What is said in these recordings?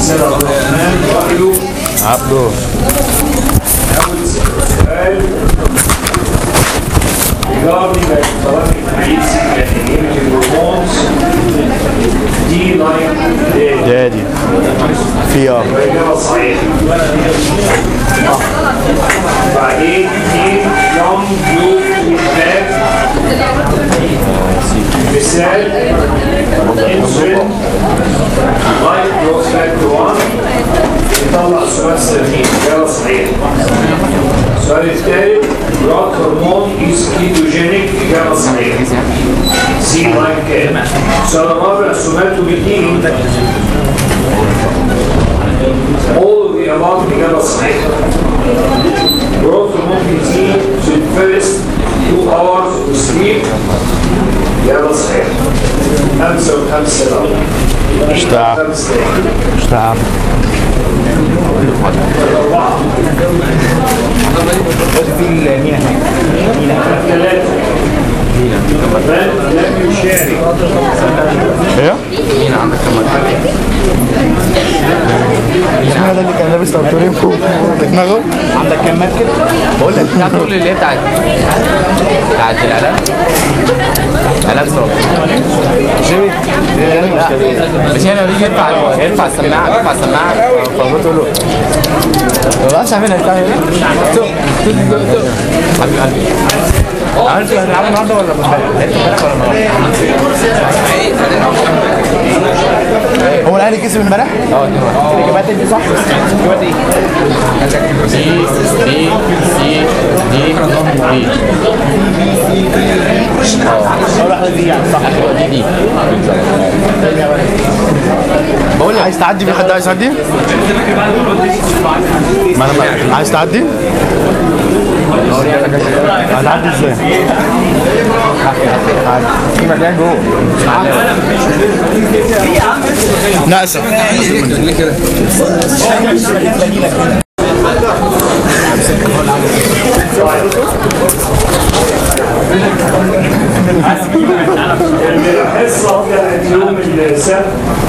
سيد عبد الرحمن رأيه عبده أول سؤال regarding the economic needs and immunity hormones D like A دادي في اه الإجابة صحيحة بعدين اثنين يوم بلو باك مثال انسولين لايك جروس فاكتور 1 يطلع سؤال سليم إجابة صحيحة السؤال الثالث بلاد هرمون از كيتوجينيك إجابة صحيحة سي لاين كام السؤال الرابع سوماتوبيتين all of the above إجابة صحيحة growth hormone بيزيد في الفيرست 2 hours of sleep إجابة صحيحة خمسة وخمسة لا اشتاع. خمسة اشتعب أربعة ثلاثة من لم يشارك ايه؟ مين عندك كم اسمها ده اللي كان لابس تورين فوق دماغه عندك كم مركب؟ بقول لك بتاعت تقول اللي هي بتاعت بتاعت الاعلام اعلام صوت لا مش هنا بيجي يرفع يرفع السماعه يرفع السماعه فالمفروض تقول له ما بقاش عاملها بتاع هنا حبيب قلبي عارف هنلعب النهارده ولا امبارح؟ لعبت امبارح ولا النهارده؟ هو الاهلي كسب امبارح؟ اه الاجابات دي صح؟ الاجابات ايه؟ دي دي دي دي دي اول واحده دي يعني صح دي دي بقول لك عايز تعدي في حد عايز يعدي؟ ما انا ما- عايز تعدي؟ هتعدي ازاي؟ في مكان جوه ناقصه الحصة بتاعت يوم السبت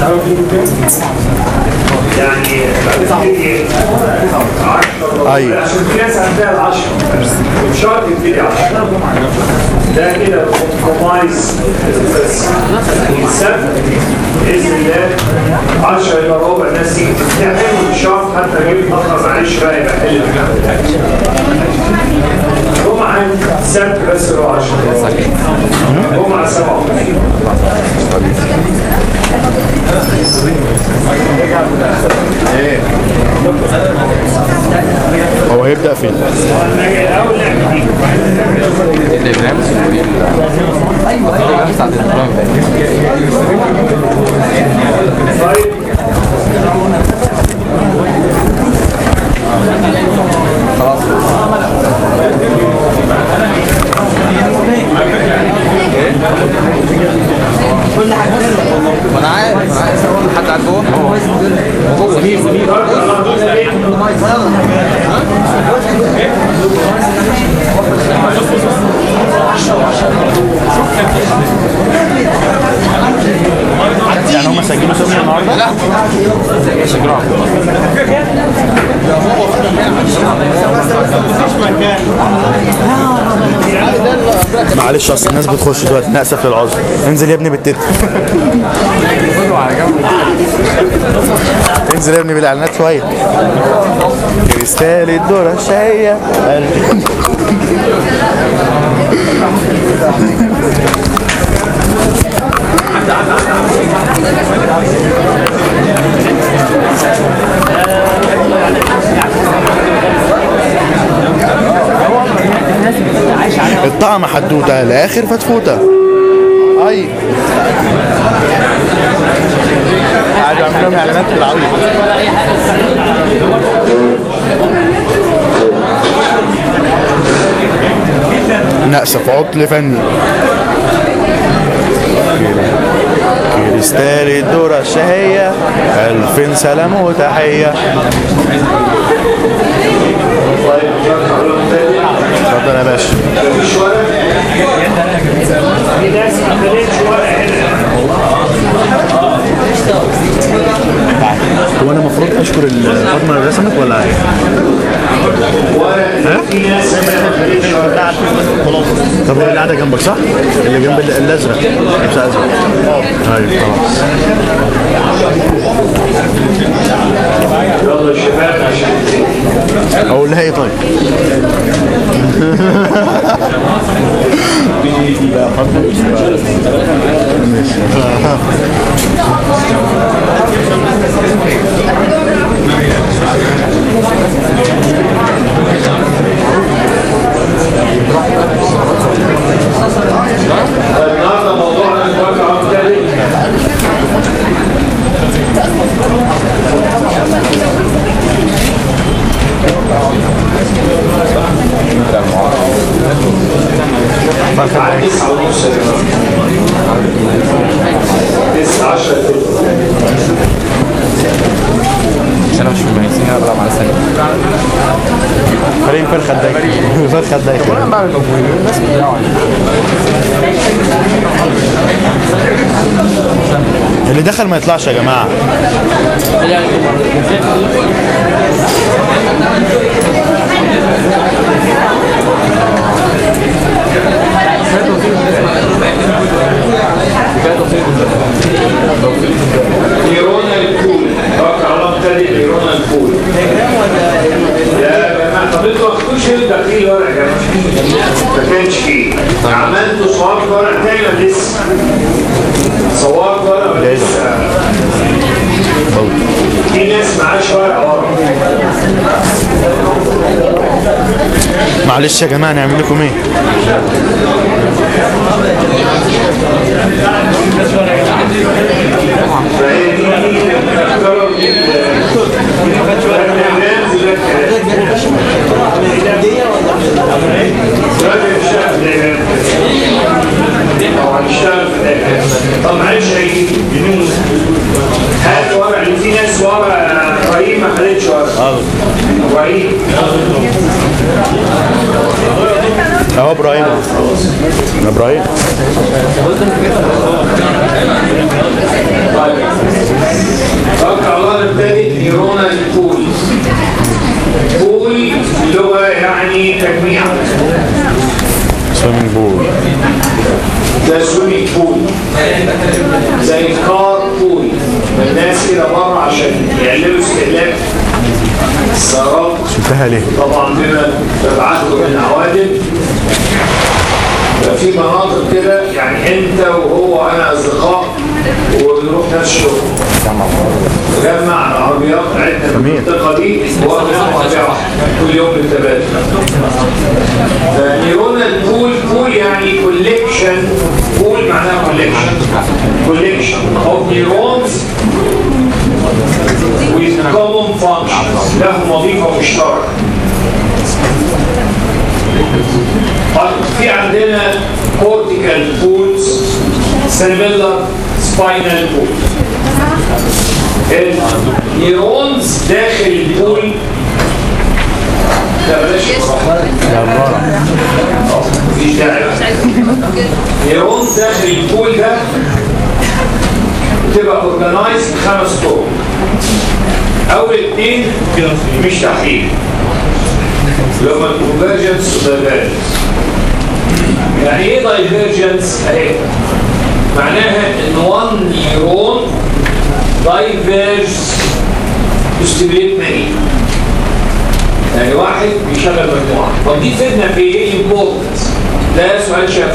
يعني بتبتدي 10 أيوة. عشان في ناس عندها العشرة مش شرط تبتدي 10 ده كده كومبرومايز بس السبت باذن الله 10 الا ربع الناس تيجي تمتحن ومش شرط حتى جاي متاخر معلش بقى يبقى حل جمعة السبت بس هو 10 جمعة 7 هو هيبدا فين؟ الابراهيم ودي الابراهيم بتاعت الابراهيم طيب ما انا عارف انا عارف حد قاعد جوه هو جوه زميل زميل يعني هم سجلوا سمي النهارده؟ لا مش اجرام معلش اصل الناس بتخش دلوقتي ناسف للعذر انزل يا ابني بالتت انزل يا ابني بالاعلانات شويه كريستال الدورة الشهية الطعم حدوته الاخر فتفوته اي قاعد يعملوا لهم اعلانات بالعبيط نأسف عطل فني كريستال الدورة الشهية ألف سلام وتحية اتفضل يا باشا مفيش ورق في ناس ما خدتش ورق هنا هو انا المفروض المفروض اشكر الفاطمه اللي رسمت ولا ايه؟ ورق في ناس ما خدتش ورق طب هي اللي قاعده جنبك صح؟ اللي جنب ال- الازرق لابسه ازرق ايوه خلاص يلا يا شباب عشان اقول لها ايه طيب؟ النهارده موضوعنا المراجعه مختلف بعد تسعة ونص يا جماعة. تسعة عشرة كده. عشان انا مش مميزين انا بلعب على سنه كريم فرخه دايخه فرخه دايخه انا بعمل مجهود الناس بتضيعوا اللي دخل ما يطلعش يا جماعه نيرونال بول توقع الله مبتدئ نيرونال بول يا جماعه طب انتوا ما خدتوش انت فيه ورق يا جماعه ما كانش فيه عملتوا صورت ورق تاني ولا لسه؟ صورت ورق ولا لسه؟ في ناس معاش ورق ورق معلش يا جماعه نعمل لكم ايه؟ فهي دي تعتبر طب معلش هيجي هات ورق اللي في ناس ورا ابراهيم ما خدتش ورق ابراهيم اهو ابراهيم ابراهيم توكل الله نبتدئ نيرونال بول بول لغه يعني تجميع سويمنج بول ده سويمنج بول زي كار بول الناس كده بره عشان يقللوا استهلاك السيارات شلتها ليه؟ طبعا بما تبعته من عوادم يبقى في مناطق كده يعني انت وهو انا اصدقاء وبنروح نفس الشغل نجمع العربيات بتاعتنا في جميل. المنطقه دي وناخد عربيه واحده كل يوم بالتبادل فنيرونال بول بول يعني كوليكشن بول معناها كوليكشن كوليكشن اوف نيورونز with common functions لهم وظيفه مشتركه طيب في عندنا cortical pools cerebellar spinal pools النيرونز داخل البول ده بلاش براحة. مفيش داعي نيرونز داخل البول ده بتبقى اورجنايز بخمس طرق اول اتنين مش تحليل اللي هما الكونفرجنس والدايفرجنس يعني ايه دايفرجنس اهي معناها ان وان نيرون دايفيرجز to stimulate many يعني واحد بيشغل مجموعة طب دي فدنا في ايه important ده سؤال شافه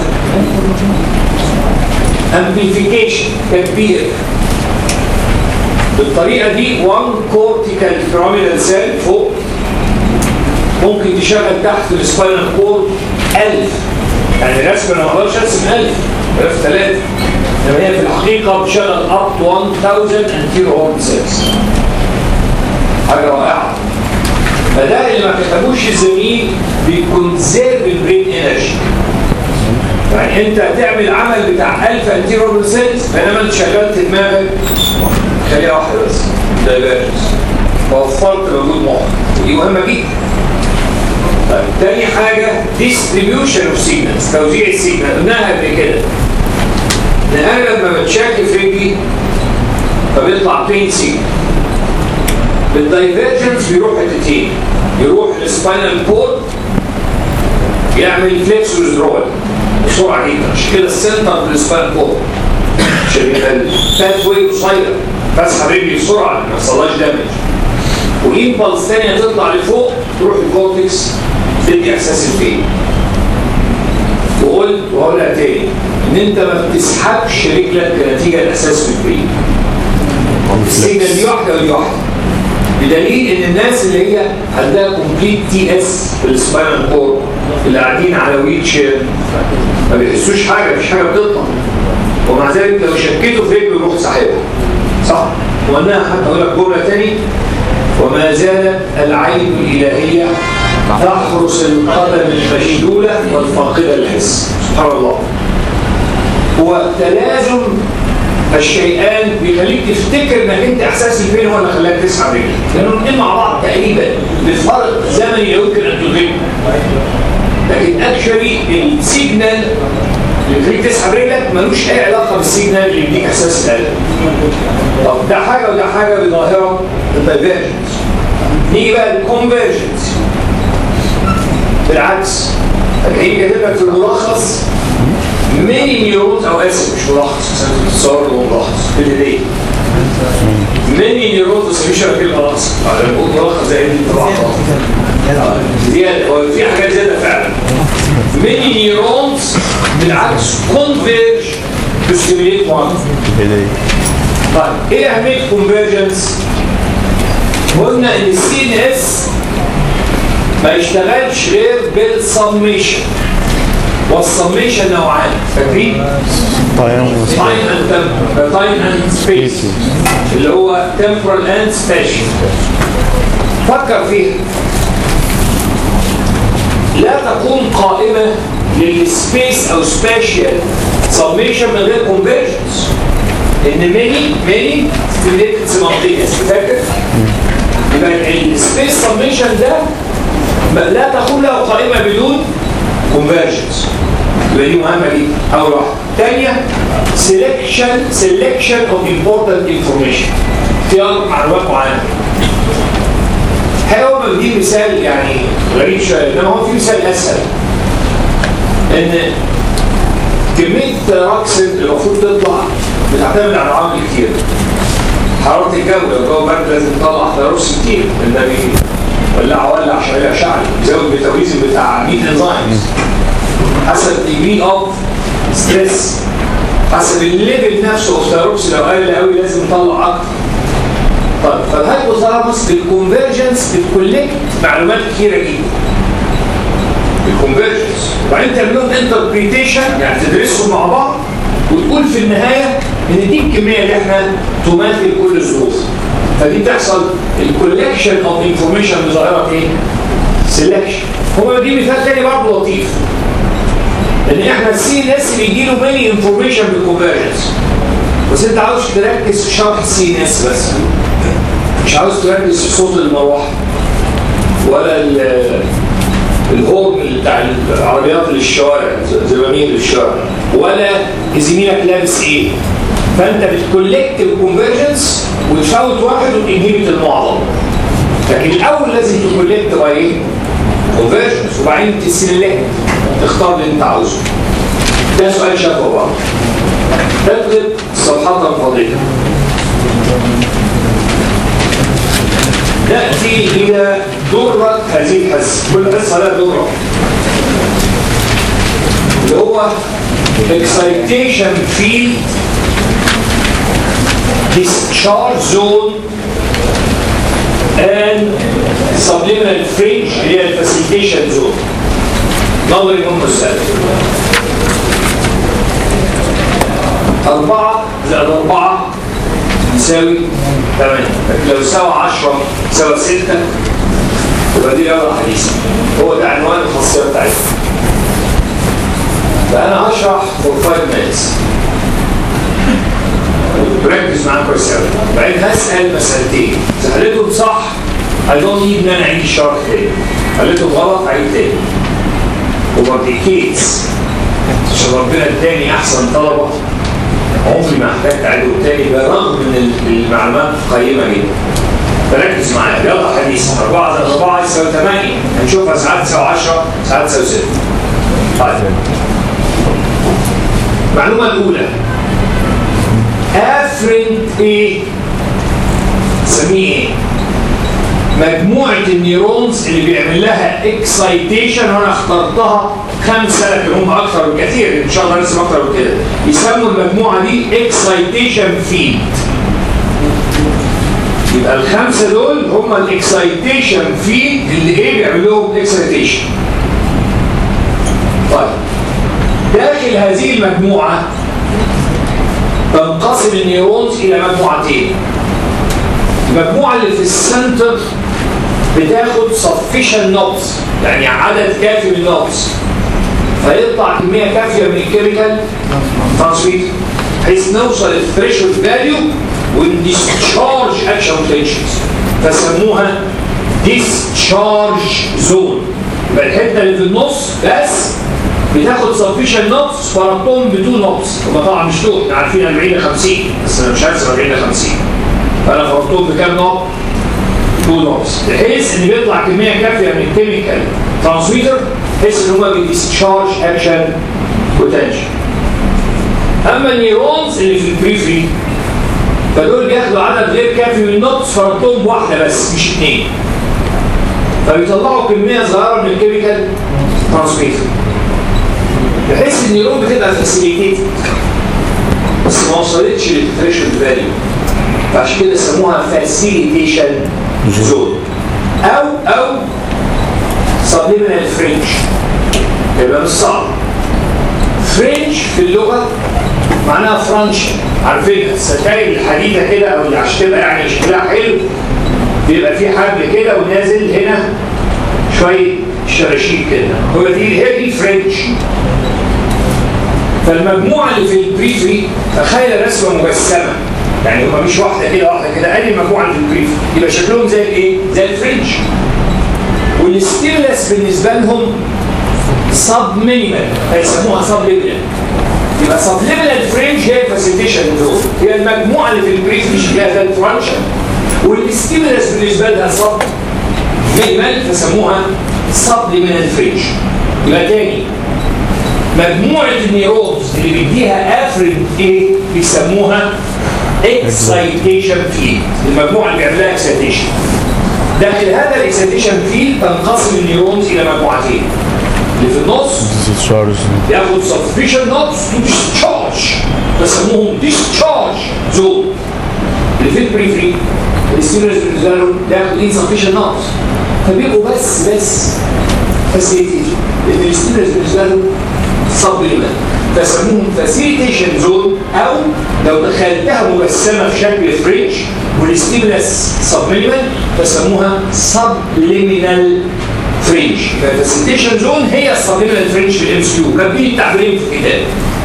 amplification تكبير بالطريقة دي one cortical pyramidal cell فوق ممكن تشغل تحت السباينال كورد 1000 يعني رسم انا ما اقدرش ارسم 1000 عرفت ثلاثة انما هي في الحقيقة بتشغل up to 1000 anterior horn cells حاجة رائعة فده اللي ما كتبوش الزميل بيكونسيرف البرين انرجي يعني انت هتعمل عمل بتاع 1000 انتيرور سيلز بينما انت شغلت دماغك خليها واحده بس دايفيرجنس وفرت مجهود مخ ودي مهمه جدا طيب تاني حاجه ديستريبيوشن اوف سيجنالز توزيع السيجنال قلناها قبل كده ان انا لما بتشاكل في رجلي فبيطلع بين سيجنال بالدايفيرجنس بيروح حتتين يروح للسباينال كورد يعمل فليكس ويزدرول بسرعه جدا عشان كده السنتر بالسباينال كورد عشان يبقى الباث واي قصير بسحب رجلي بسرعه ما يحصلهاش دامج وإمبلس ثانيه تطلع لفوق تروح الكورتكس تدي احساس الفين وقلت وهقولها تاني ان انت ما بتسحبش رجلك كنتيجه لاحساس بالفين السيجنال دي واحده ودي واحده بدليل ان الناس اللي هي عندها كومبليت تي اس في السباينال كورد اللي قاعدين على ويل شير ما بيحسوش حاجه مفيش حاجه بتطلع ومع ذلك لو شكيته في رجله يروح ساحبها صح؟ وقلناها حتى اقول لك جمله تاني وما زالت العين الالهيه تحرس القدم المشلوله والفاقده للحس سبحان الله هو تلازم الشيئان بيخليك تفتكر انك انت احساسي فين هو اللي خلاك تسحب رجلك لانهم الاثنين مع بعض تقريبا بفرق زمني لا يمكن ان تدركه لكن اكشولي السيجنال اللي بيخليك تسحب رجلك ملوش اي علاقه بالسيجنال اللي بيديك احساس الالم طب ده حاجه وده حاجه بظاهره الدايفيرجنس نيجي بقى للكونفرجنس بالعكس هتلاقيه كاتب لك في الملخص ميني نيورونز او اسف مش ملخص بس انا بتصور له ملخص بالايدين ميني نيورونز بس مش كلمه ملخص انا بقول ملخص زي دي طبعا زياده هو في حاجات زياده فعلا ميني نيورونز بالعكس كونفيرج بستيميليت وان طيب ايه اهميه الكونفرجنس؟ قلنا ان السي ان اس ما يشتغلش غير بالسميشن والسميشن نوعان فاكرين؟ تايم اند تايم اند سبيس اللي هو temporal اند spatial فكر فيها لا تكون قائمة للسبيس او سبيشال سميشن من غير كونفرجنس ان ماني ماني ستيميليتد سيمالتينيوس فاكر؟ يبقى السبيس سميشن ده لا تكون له قائمة بدون كونفرجنس يبقى دي مهمة جدا أول واحدة ثانية selection selection of important information اختيار معلومات معينة هو بدي مثال يعني غريب شوية انما هو في مثال اسهل ان كمية راكسن المفروض تطلع بتعتمد على عوامل كتير حرارة الجو لو الجو برد لازم تطلع فيروس كتير النبي ولع ولع شعيع شعري يزود الميتابوليزم بتاع 100 انزيمز حسب الديجري اوف ستريس حسب الليفل نفسه اوف ثيروكس لو قل قوي لازم يطلع اكتر طيب فالهايبوثالاموس بالكونفرجنس بتكولكت معلومات كتيره جدا الكونفرجنس وبعدين تعمل لهم انتربريتيشن يعني تدرسهم مع بعض وتقول في النهايه ان دي الكميه اللي احنا تماثل كل الظروف فدي بتحصل الكولكشن اوف انفورميشن بظاهره ايه؟ سelection هو دي مثال تاني برضه لطيف ان احنا السي ان اس بيجي له ماني انفورميشن بالكونفرجنس بس انت عاوز تركز في شرح السي ان اس بس مش عاوز تركز في صوت المروحه ولا الهورن بتاع العربيات اللي الشوارع زمامير الشوارع ولا زميلك لابس ايه فانت بتكولكت الكونفرجنس وتفوت واحد وتنهبت المعظم لكن الاول لازم تكولكت بقى ايه كونفرجنس وبعدين تسلكت تختار اللي انت عاوزه ده سؤال شافه بقى تكتب صفحة فضيلة نأتي إلى درة هذه الحصة كل حصة لها درة اللي هو excitation field discharge zone and subliminal fringe اللي هي الفاسيليتيشن زون نظري هم السالب أربعة زائد أربعة يساوي ثمانية لو ساوى عشرة ساوى ستة يبقى دي رياضة حديثة هو ده عنوان الخاصية بتاعتنا فأنا هشرح for 5 minutes ركز معايا كويس قوي بعدين هسأل مسألتين إذا حليتهم صح I don't need ان انا اعيد الشرح تاني حليتهم غلط اعيد تاني وبرتكيتس عشان ربنا اداني احسن طلبه عمري ما احتاج اعيدهم تاني بالرغم من المعلومات قيمه جدا فركز معايا رياضه حديثه 4 زائد 4 يساوي 8 هنشوفها ساعات تساوي 10 ساعات تساوي 6 طيب المعلومه الاولى افرنت ايه؟ سميه ايه؟ مجموعة النيورونز اللي بيعمل لها اكسايتيشن وانا اخترتها خمسة لكن هم اكثر بكثير ان شاء الله نرسم اكثر من كده يسموا المجموعة دي اكسايتيشن فيد يبقى الخمسة دول هم الاكسايتيشن فيد اللي ايه بيعمل لهم اكسايتيشن طيب داخل هذه المجموعة تنقسم النيورونز الى مجموعتين المجموعة اللي في السنتر بتاخد sufficient knobs يعني عدد كافي من النوبس فيطلع كمية كافية من الكيميكال ترانسميتر بحيث نوصل للثريشولد فاليو والديسشارج اكشن بوتنشلز فسموها ديسشارج زون يبقى الحته اللي في النص بس بتاخد sufficient knobs فربطهم بدون knobs هما طبعا مش دول احنا عارفين 40 ل 50 بس انا مش هرسم 40 ل 50 فانا فربطهم بكام نوب؟ تو نوبس بحيث ان بيطلع كميه كافيه من الكيميكال ترانسميتر بحيث ان هما بيديسشارج اكشن بوتنشال اما النيورونز اللي في البريفري فدول بياخدوا عدد غير كافي من النوبس فربطهم بواحده بس مش اثنين فبيطلعوا كميه صغيره من الكيميكال ترانسميتر بحيث النيورون بتبقى فاسيليتيتد بس ما وصلتش للثريشولد فاليو فعشان كده سموها فاسيليتيشن زون او او سبليمينال فرنش يبقى مش صعب فرنش في اللغه معناها فرنش عارفين الستاير الحديده كده او اللي عشان تبقى يعني شكلها حلو بيبقى في حبل كده ونازل هنا شويه شراشيب كده هو دي هي دي فرنش فالمجموعه اللي في البريفري تخيل رسمه مجسمه يعني هما مش واحده كده واحده كده ادي المجموعه اللي في البريف يبقى شكلهم زي الايه؟ زي الفرنش والستيلس بالنسبه لهم سب مينيمال فيسموها سب ليمينال يبقى سب ليمينال فرنش هي الفاسيليتيشن دول هي المجموعه اللي في البريف مش شكلها زي الفرنشن والستيلس بالنسبه لها سب مينيمال فسموها سب ليمينال فرنش يبقى تاني مجموعه النيورونز اللي بيديها افرين ايه بيسموها اكسايتيشن فيلد المجموعه اللي بيعملها اكسايتيشن داخل هذا الاكسايتيشن فيلد تنقسم النيورونز الى مجموعتين اللي في النص ديسشارج ياخد sufficient knobs to discharge بسموهم discharge زون اللي في البريفري الستيرز بالنسبه لهم ياخد insufficient knobs فبيبقوا بس بس فاسيليتيشن لان الستيرز بالنسبه لهم سبليمنت فسموهم فاسيليتيشن زون او لو دخلتها مجسمه في شكل فرنش والستيمولس سبليمنت فسموها سبليمينال فرنش فالفاسيليتيشن زون هي السبليمينال فرنش في الام اس كيو كاتبين التعبيرين في الكتاب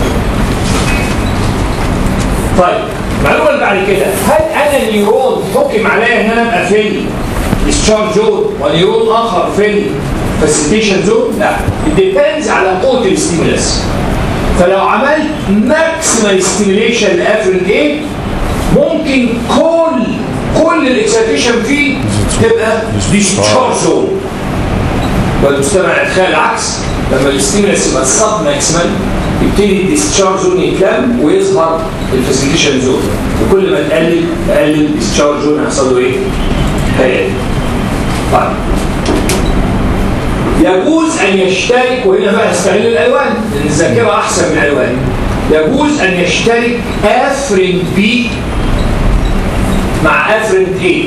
طيب المعلومه اللي بعد كده هل انا نيرون حكم عليا ان انا ابقى في الديسشارج زون ونيرون اخر في الفاسيليتيشن زون؟ لا ديبيندز على قوه الستيمولس فلو عملت ماكسيمال ستيميليشن لافرين ايه ممكن كل كل الاكسيتيشن فيه تبقى ديسشارج زون والمستمع يتخيل العكس لما الستيمولس يبقى الصب ماكسيمال يبتدي الديسشارج زون يتلم ويظهر الفاسيليتيشن زون وكل ما تقلل تقلل الديسشارج زون هيحصل له ايه؟ هيقل طيب يجوز ان يشترك وهنا بقى نستغل الالوان لان الذاكره احسن من الالوان يجوز ان يشترك افرين بي مع افرين ايه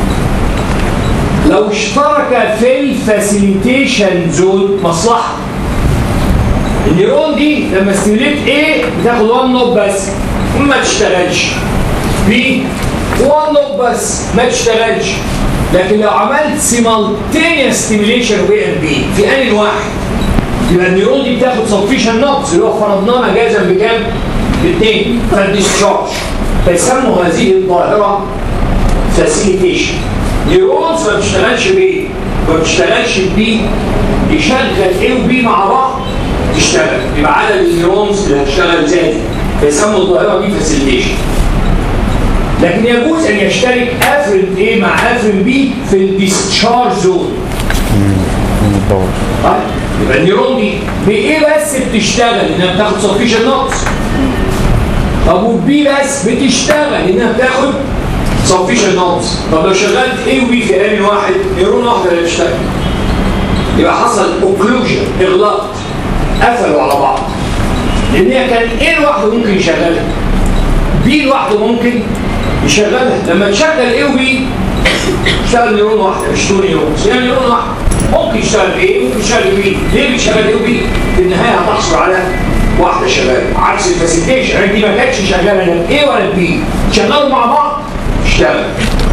لو اشترك في الفاسيليتيشن زون مصلحه النيرون دي لما ستيميليت ايه بتاخد 1 نوب بس ما تشتغلش بي 1 نوب بس ما تشتغلش لكن لو عملت سيمالتينيوس ستيميليشن بي ان بي في ان واحد يبقى النيرون دي بتاخد سفيشن نوبس اللي هو فرضناه مجازا بكام؟ باثنين فالديسشارج فيسموا هذه الظاهره فاسيليتيشن نيورونز ما بتشتغلش بايه؟ ما بتشتغلش بي يشغل ايه وبي مع بعض تشتغل يبقى عدد النيورونز اللي هتشتغل زادي فيسموا الظاهره دي فاسيليتيشن لكن يجوز ان يشترك افرين A مع افرين B في الديسشارج زون الدور طيب يبقى النيرون دي بايه بس بتشتغل انها بتاخد سفيشن نقص طب وبي بس بتشتغل انها بتاخد سفيشن نقص طب لو شغلت ايه وبي في ان واحد نيرون واحده اللي بتشتغل يبقى حصل اوكلوجن اغلاق قفلوا على بعض لان هي كان ايه لوحده ممكن يشغلها بي لوحده ممكن يشغلها لما تشغل ايه وبي اشتغل نيرون واحده مش تو نيرون هي نيرون واحده ممكن يشتغل ايه ممكن يشتغل بي ليه بيشتغل ايه وبي في النهايه هتحصل على واحده شغاله عكس الفاسيلتيشن يعني دي ما كانتش شغاله لا الايه ولا البي شغالوا مع بعض اشتغل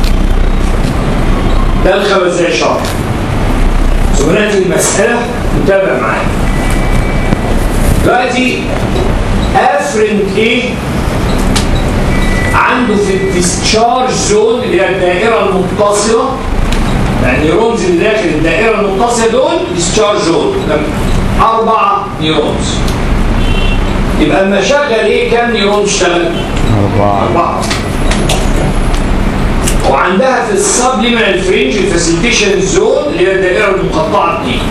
ده الخمس دقايق شهر ثم ناتي المساله نتابع معايا دلوقتي افرنت ايه عنده في الديسشارج زون اللي هي الدائره المتصله يعني نيرونز اللي داخل الدائره المتصله دول ديسشارج زون اربع نيرونز يبقى اما شغل ايه كام نيرون اشتغل؟ أربعة اربعه وعندها في السبليمنال فرينج الفاسيلتيشن زون اللي هي الدائره المقطعه دي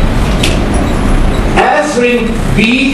افرين بي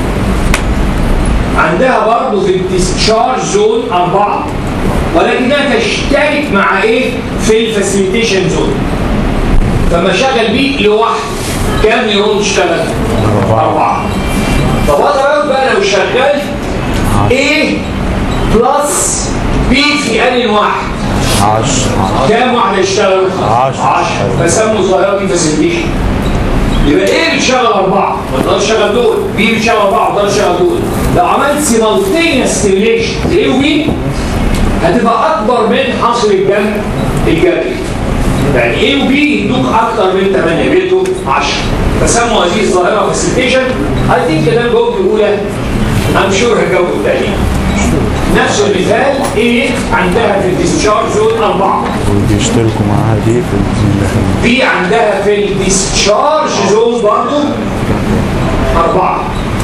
عندها برضه في الديسشارج زون أربعة ولكنها تشترك مع إيه؟ في الفاسيليتيشن زون فما شغل بي لوحده كام نيرون اشتغل؟ أربعة طب أنا رأيك بقى لو شغلت A بلس B في آن واحد عشرة كام واحدة اشتغلوا؟ عشرة. 10 فسموا الظاهرة دي فاسيليتيشن يبقى ايه بتشغل اربعه ما تقدرش تشغل دول بي بتشغل اربعه ما تقدرش تشغل دول لو عملت سيمالتينيوس ستيميليشن ايه وبي هتبقى اكبر من حصر الجمع الجبري يعني ايه وبي يدوك اكتر من 8 بيدوا 10 فسموا هذه الظاهره فاسيليتيشن اي ثينك ده الجواب الاولى ام شور هجاوب الثانيه نفس المثال ايه عندها في الديسشارج زون اربعه وبيشتركوا معاها دي في ال- في عندها في الديسشارج زون برضه أربعة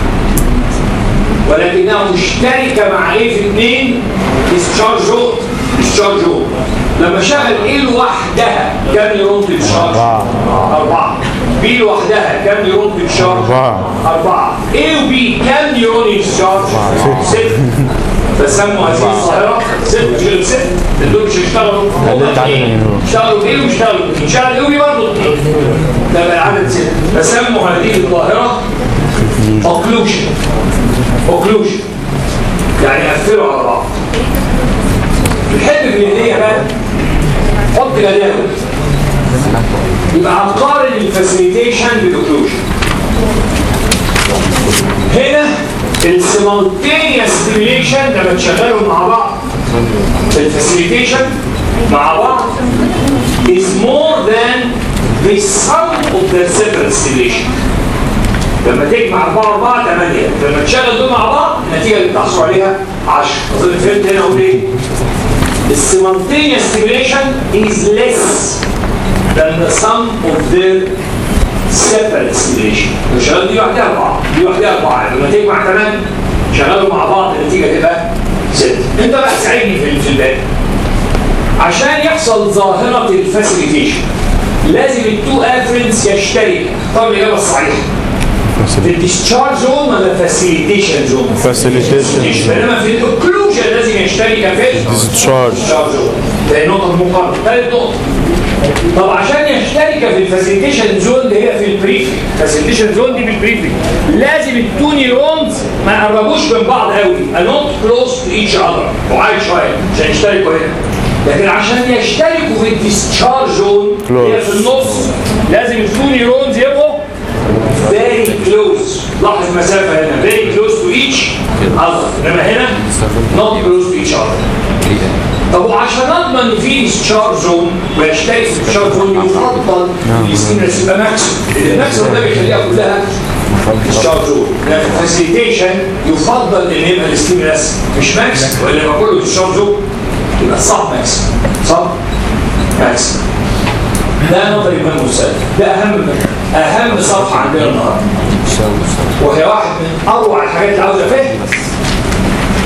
ولكنها مشتركة مع إيه في اثنين ديسشارج زون ديسشارج زون لما شغل إيه لوحدها كام نيرون ديسشارج؟ أربعة. أربعة بي لوحدها كام نيرون ديسشارج؟ أربعة. أربعة A وبي كام نيرون ديسشارج؟ ستة. ست فسموا هذه الظاهرة ست مش غير ست دول مش هيشتغلوا هما قلت عدد اثنين. النيرون. اشتغلوا ايه واشتغلوا اثنين اشتغلوا ايه وبي برضه اثنين ده بقى عدد ست فسموا هذه الظاهرة اوكلوجن اوكلوجن يعني قفلوا على بعض الحلم في الهدية بقى حط جداول يبقى هنقارن الفاسيليتيشن بالاوكلوجن هنا السيمالتينيوس ستيميليشن لما تشغلهم مع بعض الفاسيليتيشن مع بعض is more than the sum of the separate stimulation لما تجمع 4 4 8 لما تشغل دول مع بعض النتيجه اللي بتحصل عليها 10 اظن فهمت هنا اقول ايه؟ السيمالتينيوس stimulation is less than the sum of their separate stimulation لو شغال دي لوحدها 4 دي لوحدها 4 لما تجمع 8 شغلوا مع بعض النتيجه تبقى 6 انت بقى تساعدني في في الباقي عشان يحصل ظاهرة الفاسيليتيشن لازم التو افرنس يشترك طب الإجابة الصحيحة في الديسشارج زون ولا فاسيليتيشن زون؟ Facilitation zone. بينما في الاوكلوجن لازم يشترك في Discharge. discharge zone. ده نقطة مقارنة ثالث نقطة طب عشان يشترك في الفاسيليتيشن زون اللي هي في البريفي الفاسيليتيشن زون دي في البريفي لازم التو نيرونز ما يقربوش من بعض قوي نوت كلوز تو ايتش اذر وعايد شويه عشان يشتركوا هنا لكن عشان يشتركوا في الديسشارج زون اللي هي في النص لازم التو نيرونز يبقوا very close لاحظ المسافة هنا very close to each other انما هنا not close to each other طب وعشان اضمن ان في discharge زون ويشترك في discharge زون يفضل الاستيمولس يبقى ماكسيمم لان الماكسيمم ده بيخليها كلها discharge زون لكن فاسيليتيشن يفضل ان يبقى الاستيمولس مش ماكسيمم والا يبقى كله discharge زون يبقى صح ماكسيمم صح ماكسيمم ده نظري الإمام السادس ده أهم أهم صفحة عندنا النهارده وهي واحد من أروع الحاجات اللي عاوزة فهم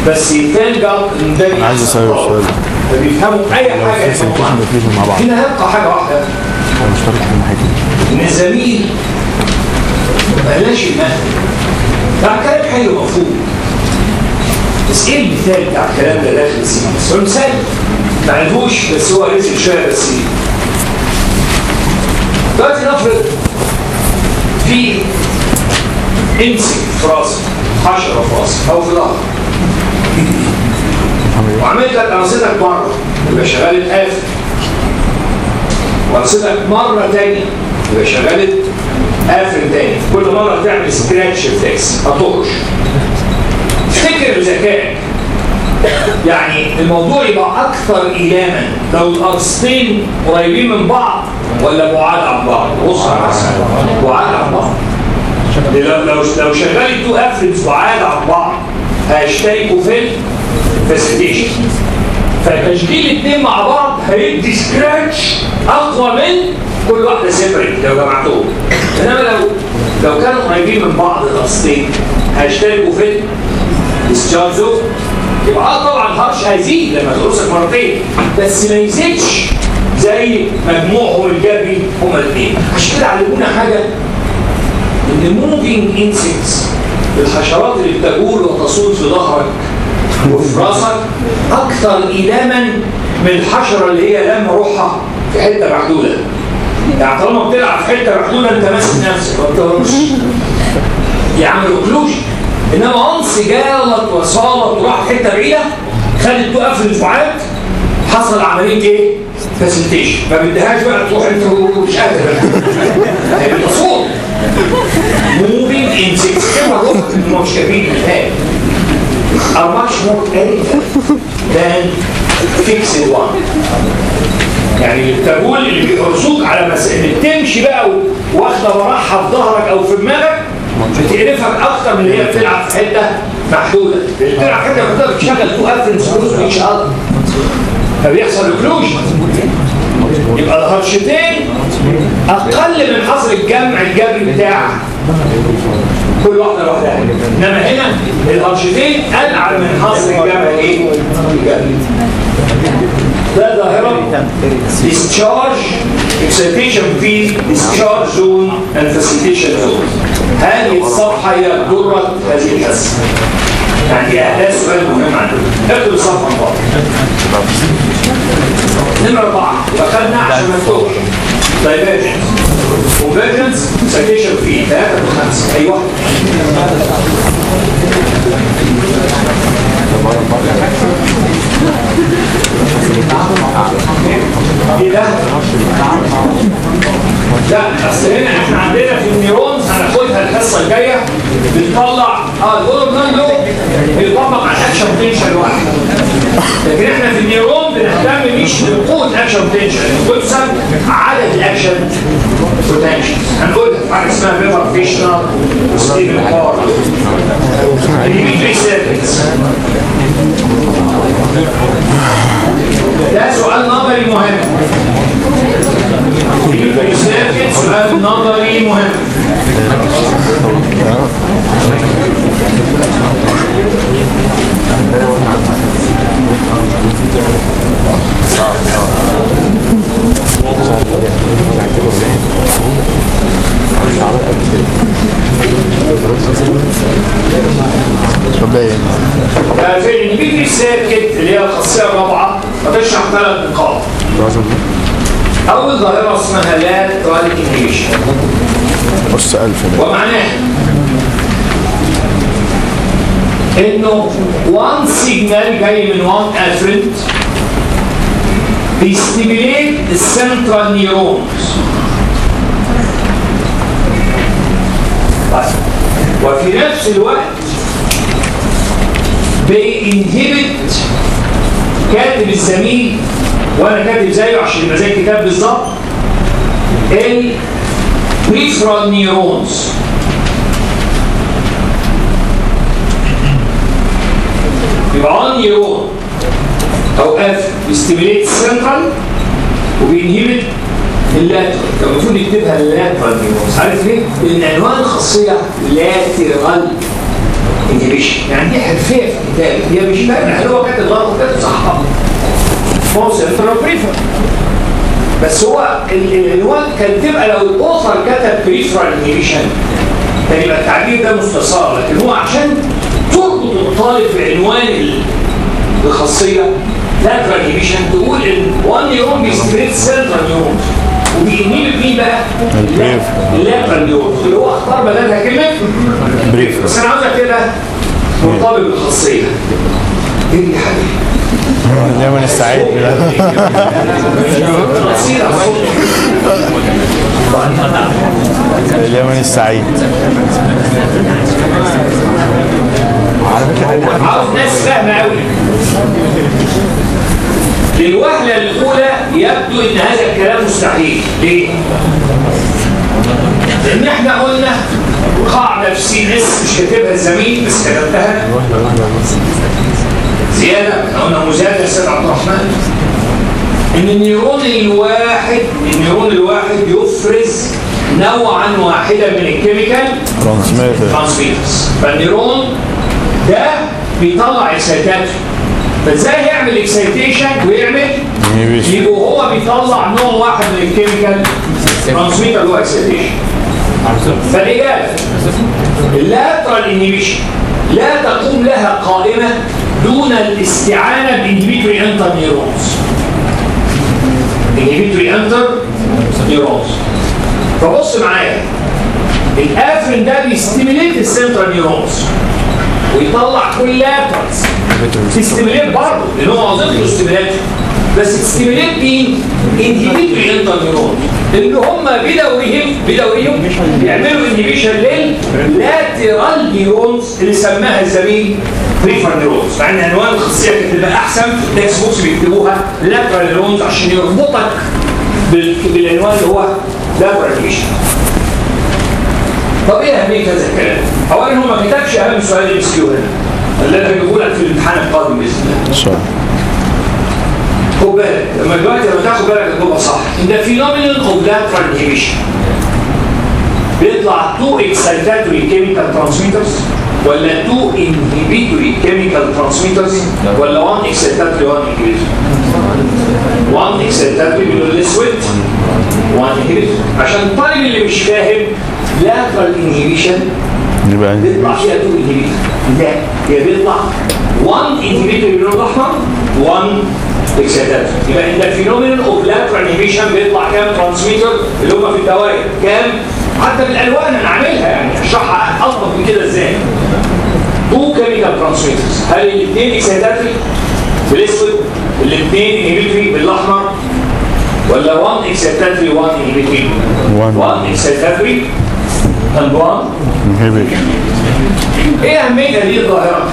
بس يتنجر ان ده عايز بيحصل. أسأل سؤال. فبيفهموا اي حاجه يفهموها. نتفق مع بعض هنا هيبقى حاجه واحده هو مشترك في الناحيتين ان الزميل بلاش المهد بتاع كلام حلو مفهوم بس ايه المثال بتاع الكلام ده داخل السين بس هو مثال ما عندوش بس هو رزق شويه بس دلوقتي نفرض في انسك في راسك حشره في راسك او في ظهرك وعملت لك انصتك مره يبقى شغال قافل وانصتك مره تانية يبقى شغال قافل تاني كل مره تعمل سكراتش ريفلكس هتهرش افتكر بذكائك يعني الموضوع يبقى اكثر ايلاما لو القرصتين قريبين من بعض ولا بعاد عن بعض بص على الرسم. بعاد عن بعض لو لو لو شغال التو افرنز بعاد عن بعض هيشتركوا في الفاسيتيشن فتشغيل الاثنين مع بعض هيدي سكراتش اقوى من كل واحده سيبريت لو جمعتهم انما لو لو كانوا قريبين من بعض القصتين هيشتركوا في الديسشارج زون يبقى اه طبعا الهرش هيزيد لما تقرصك مرتين بس ما يزيدش زي مجموعهم الجبري هما الاثنين عشان كده علمونا حاجه ان الموفينج انسكتس الحشرات اللي بتجول وتصول في ظهرك وفي راسك اكثر ايلاما من الحشره اللي هي لما روحها في حته محدوده يعني طالما بتلعب في حته محدوده انت ماسك نفسك ما بتهربش يعمل اوكلوجن انما انس جالت وصالت وراح حته بعيده خدت توقف الدفعات حصل عمليه ايه؟ فاسيلتيشن ما بدهاش بقى تروح انت مش قادر هي بتصور moving insects كما قلت انهم مش كبير الان are much more elegant than fixed one يعني التابول اللي بيحرسوك على مسألة تمشي بقى واخده براحها في ظهرك او في دماغك بتقرفك اكتر من اللي هي بتلعب في حته محدوده اللي بتلعب في حته محدوده بتشغل تو افرنس كروس ايتش اذر فبيحصل اوكلوجن يبقى الهرشتين اقل من حصر الجمع الجبري بتاع كل واحده لوحدها انما هنا الهرشتين انعم من حصر الجمع ايه؟ الجبري ده ظاهره discharge excitation في discharge zone and facilitation zone هذه الصفحه هي ذره هذه الحصه يعني دي احداث سؤال مهم عندنا اكتب الصفحه من بعض نمرة أربعة فخدنا عشان مفتوح دايفيرجنس كونفرجنس سيتيشن في ثلاثة وخمسة أيوه ايه ده؟ لا اصل هنا احنا عندنا في النيورونز هناخدها الحصه الجايه بنطلع اه الاورجان له بيطبق على الاكشن بوتنشال واحد لكن احنا في النيورون بنهتم مش بقوه الاكشن بوتنشال بنقسم عدد الاكشن بوتنشال هنقولها في حاجه اسمها بيبر فيشنر وستيفن بار الديمتري سيرفيس ده سؤال نظري مهم الديمتري سيرفيس سؤال نظري مهم مبدئيا في الديمتري سيركت اللي هي الخاصيه الرابعه هتشرح ثلاث نقاط اول ظاهره اسمها لاترال انهيشن بص ألف ده ومعناه انه وان سيجنال جاي من وان افرنت بيستيميليت السنترال نيورونز وفي نفس الوقت بينهبت كاتب الزميل وانا كاتب زيه عشان يبقى زي الكتاب بالظبط البريفرال نيورونز يبقى وان نيورون او اف بيستيميليت السنترال وبينهبت اللاترال كان المفروض يكتبها اللاترال نيورونز عارف ليه؟ لان عنوان الخاصيه لاترال انهبيشن يعني دي حرفيه في الكتاب هي مش باينه هل هو كاتب غلط وكاتب صح هو سنترال بريفر بس هو ال- العنوان كان تبقى لو الاوثر كتب بريفرال انهبيشن كان يبقى التعبير ده مختصر لكن هو عشان تربط الطالب بعنوان ال- الخاصيه لاترال انهبيشن تقول ان وان نيورون بيستميت سنترال نيورون وبينهبت مين بقى؟ البريفرال. اللاترال نيورون اللي هو اختار بدلها كلمه بريفرال. بس انا عاوزك كده مرتبط بالخاصيه ايه يا حبيبي؟ اليوم السعيد خاصيه اليوم السعيد عاوز ناس فاهمه قوي للوهلة الأولى يبدو إن هذا الكلام مستحيل ليه؟ لأن إحنا قلنا قاعدة في سي اس مش كاتبها الزميل بس كتبتها زيادة إحنا قلنا مزادة يا سيد عبد الرحمن إن النيرون الواحد النيرون الواحد يفرز نوعا واحدا من الكيميكال ترانسميتر ترانسميترز فالنيرون ده بيطلع اكسيتات فازاي يعمل اكسيتيشن ويعمل Inhibition. يبقى هو بيطلع نوع واحد من الكيميكال ترانسميتر اللي هو اكسيتيشن فالاجابه اللاترال انهبيشن لا تقوم لها قائمه دون الاستعانه بانهبيتوري انتر نيورونز انهبيتوري انتر نيورونز فبص معايا الافرين ده بيستيميليت السنترال نيورونز ويطلع كل لاترالز تستيميليت برضه لان هو وظيفته استيميليت بس تستيميليت مين؟ انهبيتوري انتر نيورونز اللي هم بدورهم بدورهم بيعملوا انهبيشن لللاترال نيورونز اللي سماها الزميل بريفر نيورونز مع ان عنوان الخاصيه كانت تبقى احسن في التكست بوكس بيكتبوها لاترال نيورونز عشان يربطك بال- بالعنوان اللي هو لاترال انهبيشن طب ايه اهميه هذا الكلام؟ اولا هو ما كتبش اهم سؤال ام اس كيو هنا اللي انا هجيبه لك في الامتحان القادم باذن الله صح خد بالك لما دلوقتي لما تاخد بالك هتبقى صح ان ده فينومينال اوف لاترال انهبيشن بيطلع تو اكسايتاتوري كيميكال ترانسميترز ولا تو انهبيتوري كيميكال ترانسميترز ولا 1 اكسايتاتوري 1 انهبيتوري 1 اكسايتاتوري باللون الاسود 1 انهبيتوري عشان الطالب اللي مش فاهم لاترال انهبيشن يبقى بيطلع فيها 2 انهبيتور لا هي بيطلع 1 انهبيتور باللون الاحمر 1 اكسيتاتور يبقى عند الفينومينال اوف لاترال انهبيشن بيطلع كام ترانسميتر اللي هم في الدوائر كام حتى بالالوان انا عاملها يعني اشرحها الطف من كده ازاي 2 كيميكال ترانسميترز هل الاثنين اكسيتاتوري بالاسود الاثنين انهبيتوري بالاحمر ولا 1 اكسيتاتوري 1 انهبيتوري 1. 1 اكسيتاتوري and 1 inhibition ايه اهميه هذه الظاهره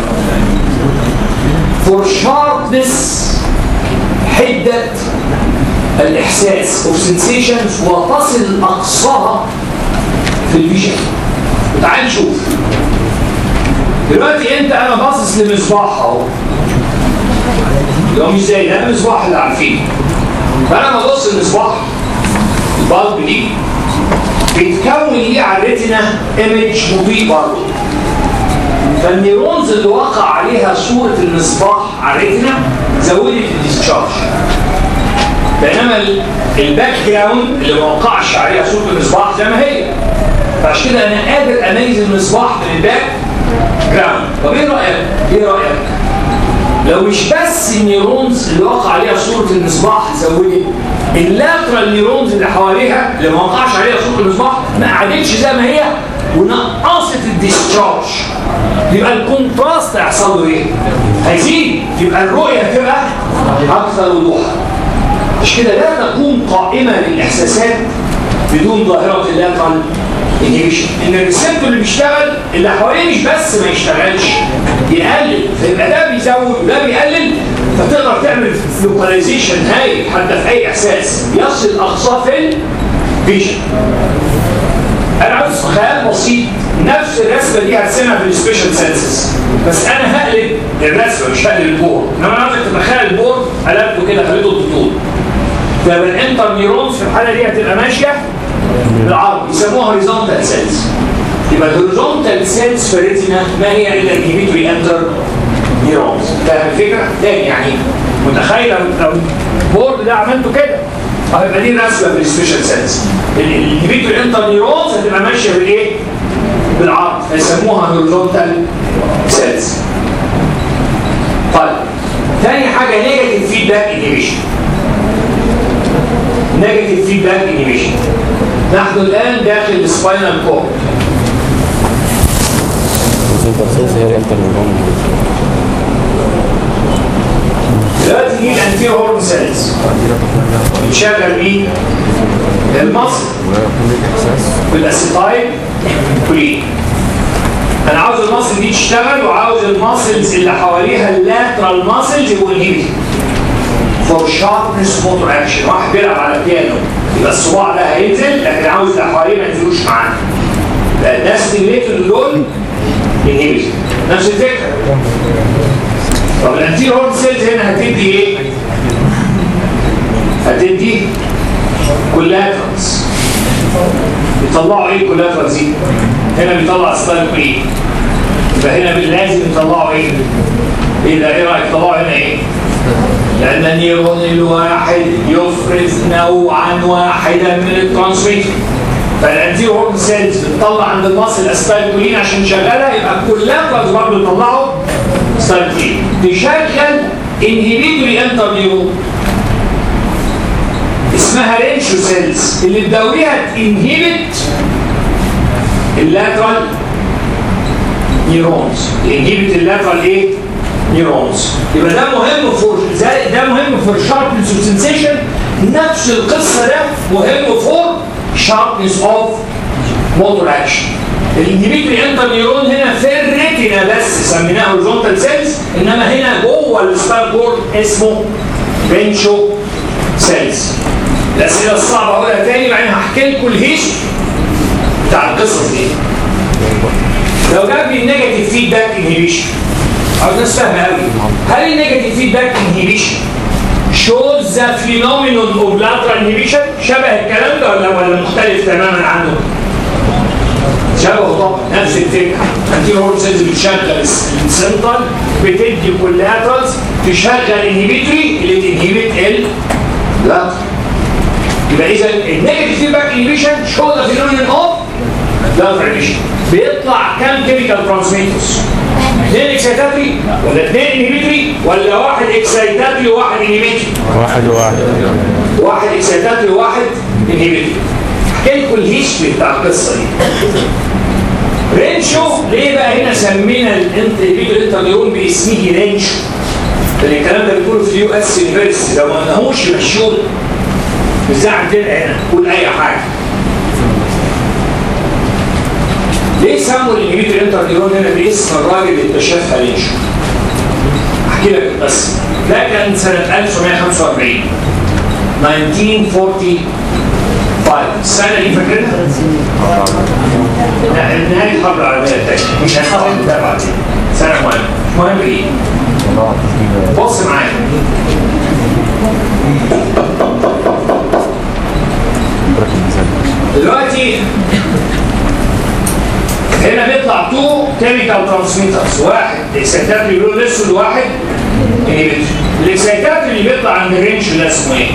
for sharpness حده الاحساس of sensations وتصل اقصاها في الفيجن تعال نشوف دلوقتي انت انا باصص لمصباح اهو لو مش زي ده المصباح اللي عارفينه فانا ببص للمصباح البالب دي بيتكون ليه على الريتنا ايمج مضيء برضه فالنيورونز اللي وقع عليها صورة المصباح على الريتنا زودت الديسشارج بينما ال- الباك جراوند اللي ما وقعش عليها صورة المصباح زي ما هي فعشان كده انا قادر اميز المصباح من الباك جراوند طب ايه رايك؟ ايه رايك؟ لو مش بس النيورونز اللي وقع عليها صورة المصباح زودت اللاترال نيورونز اللي حواليها اللي ما وقعش عليها صورة المصباح ما قعدتش زي ما هي ونقصت الديسشارج يبقى الكونتراست هيحصل له ايه؟ هيزيد يبقى الرؤية هتبقى أكثر وضوحا مش كده لا تكون قائمة للإحساسات بدون ظاهرة اللاترال انهبيشن ان الريسبتور اللي بيشتغل اللي حواليه مش بس ما يشتغلش يقلل فيبقى ده بيزود وده بيقلل فتقدر تعمل لوكاليزيشن هايل حتى في اي احساس يصل اقصاه في الفيجن انا عاوز خيال بسيط نفس الرسمه دي هرسمها في السبيشال سنسز بس انا هقلب الرسمه مش هقلب البورد انما انا عاوزك تتخيل البورد قلبته كده خليته بالطول فيبقى الانتر نيورونز في الحاله دي هتبقى ماشيه بالعرض يسموها هوريزونتال سيلز يبقى الهوريزونتال سيلز في الريتنا ما هي الا انهبيتوري انتر نيورونز فاهم الفكره؟ تاني يعني متخيل لو لو البورد ده عملته كده هيبقى دي رسمه بالسبيشال سيلز الانهبيتوري انتر نيورونز هتبقى ماشيه بالايه؟ بالعرض فيسموها هوريزونتال سيلز طيب تاني حاجه نيجاتيف فيدباك انهبيشن نيجاتيف فيدباك انهبيشن نحن الان داخل السباينال كورد الانترسيس هي الانترنيورون دلوقتي دي الانتيرو هورن سيلز بتشغل مين؟ المصل بالاسيتايل كولين انا عاوز المصل دي تشتغل وعاوز الماسلز اللي حواليها اللاترال ماسلز يبقوا انهبيتد فور شاربنس موتور اكشن واحد بيلعب على بيانو يبقى الصباع ده هينزل لكن عاوز اللي حواليه ما ينزلوش معاه لان الناس ستيميليتد دول انهبيتد نفس الفكره طب الانتيرو هورن سيلز هنا هتدي ايه؟ هتدي كولاترالز بيطلعوا ايه الكولاترالز دي؟ هنا بيطلع ستايل ايه؟ يبقى هنا لازم يطلعوا ايه؟ ايه ده ايه رايك طلعوا هنا ايه؟ لان النيرون الواحد يفرز نوعا واحدا من الترانسميتر فالانتيرو هورن سيلز بتطلع عند المصل الاسبايكولين عشان شغاله يبقى الكولاترالز برضه يطلعوا سايكلين تشغل انهبيتوري انتر نيورون اسمها رينشو سيلز اللي بدوريها تنهبت اللاترال نيورونز انهبت اللاترال ايه؟ نيورونز يبقى ده مهم فور ده مهم فور شاربنس اوف سنسيشن نفس القصه ده مهم فور شاربنس اوف موتور اكشن الانهبيتوري انتر نيورون هنا في الريتنا بس سميناه هوريزونتال سيلز انما هنا جوه السبار بورد اسمه بنشو سيلز الاسئله الصعبه اقولها تاني بعدين هحكي لكم الهيستوري بتاع القصص دي لو جاب لي النيجاتيف فيدباك انهبيشن عاوز ناس فاهمه قوي هل النيجاتيف فيدباك انهبيشن shows the phenomenon of lateral inhibition شبه الكلام ده ولا ولا مختلف تماما عنه؟ شبهه طبعا نفس الفكره انتي هورن سيلز بتشغل السنترال بتدي كولاترالز تشغل انهبيتوري اللي تنهبت ال لا يبقى اذا النيجاتيف فيدباك انهبيشن شو ذا فينومينون اوف لا انهبيشن بيطلع كام كيميكال ترانسميترز اثنين اكسيتاتري ولا اثنين انهبيتوري ولا واحد اكسيتاتري وواحد انهبيتوري واحد واحد واحد اكسيتاتري وواحد انهبيتوري احكي لكم الهيستوري بتاع القصه دي رينشو ليه بقى هنا سمينا الانترفيو الانترنيرون باسمه رينشو لان الكلام ده بيقوله في اليو اس يونيفرستي لو ما قلناهوش مشهور مش زي عندنا هنا قول اي حاجه ليه سموا الانهبيتور انترنيرون هنا باسم الراجل اللي اكتشفها رينشو احكي لك القصه ده كان سنه 1945 1945 السنه دي فاكرينها؟ لا نهايه الحرب العالميه الثانيه مش هنحاول نتابع دي سنه مهمه مهم ايه؟ بص معايا دلوقتي هنا بيطلع تو كيميكال ترانسميترز واحد اكسيتاتري لون اسود واحد انهبيتور الاكسيتاتري اللي بيطلع عند الرينج ده اسمه ايه؟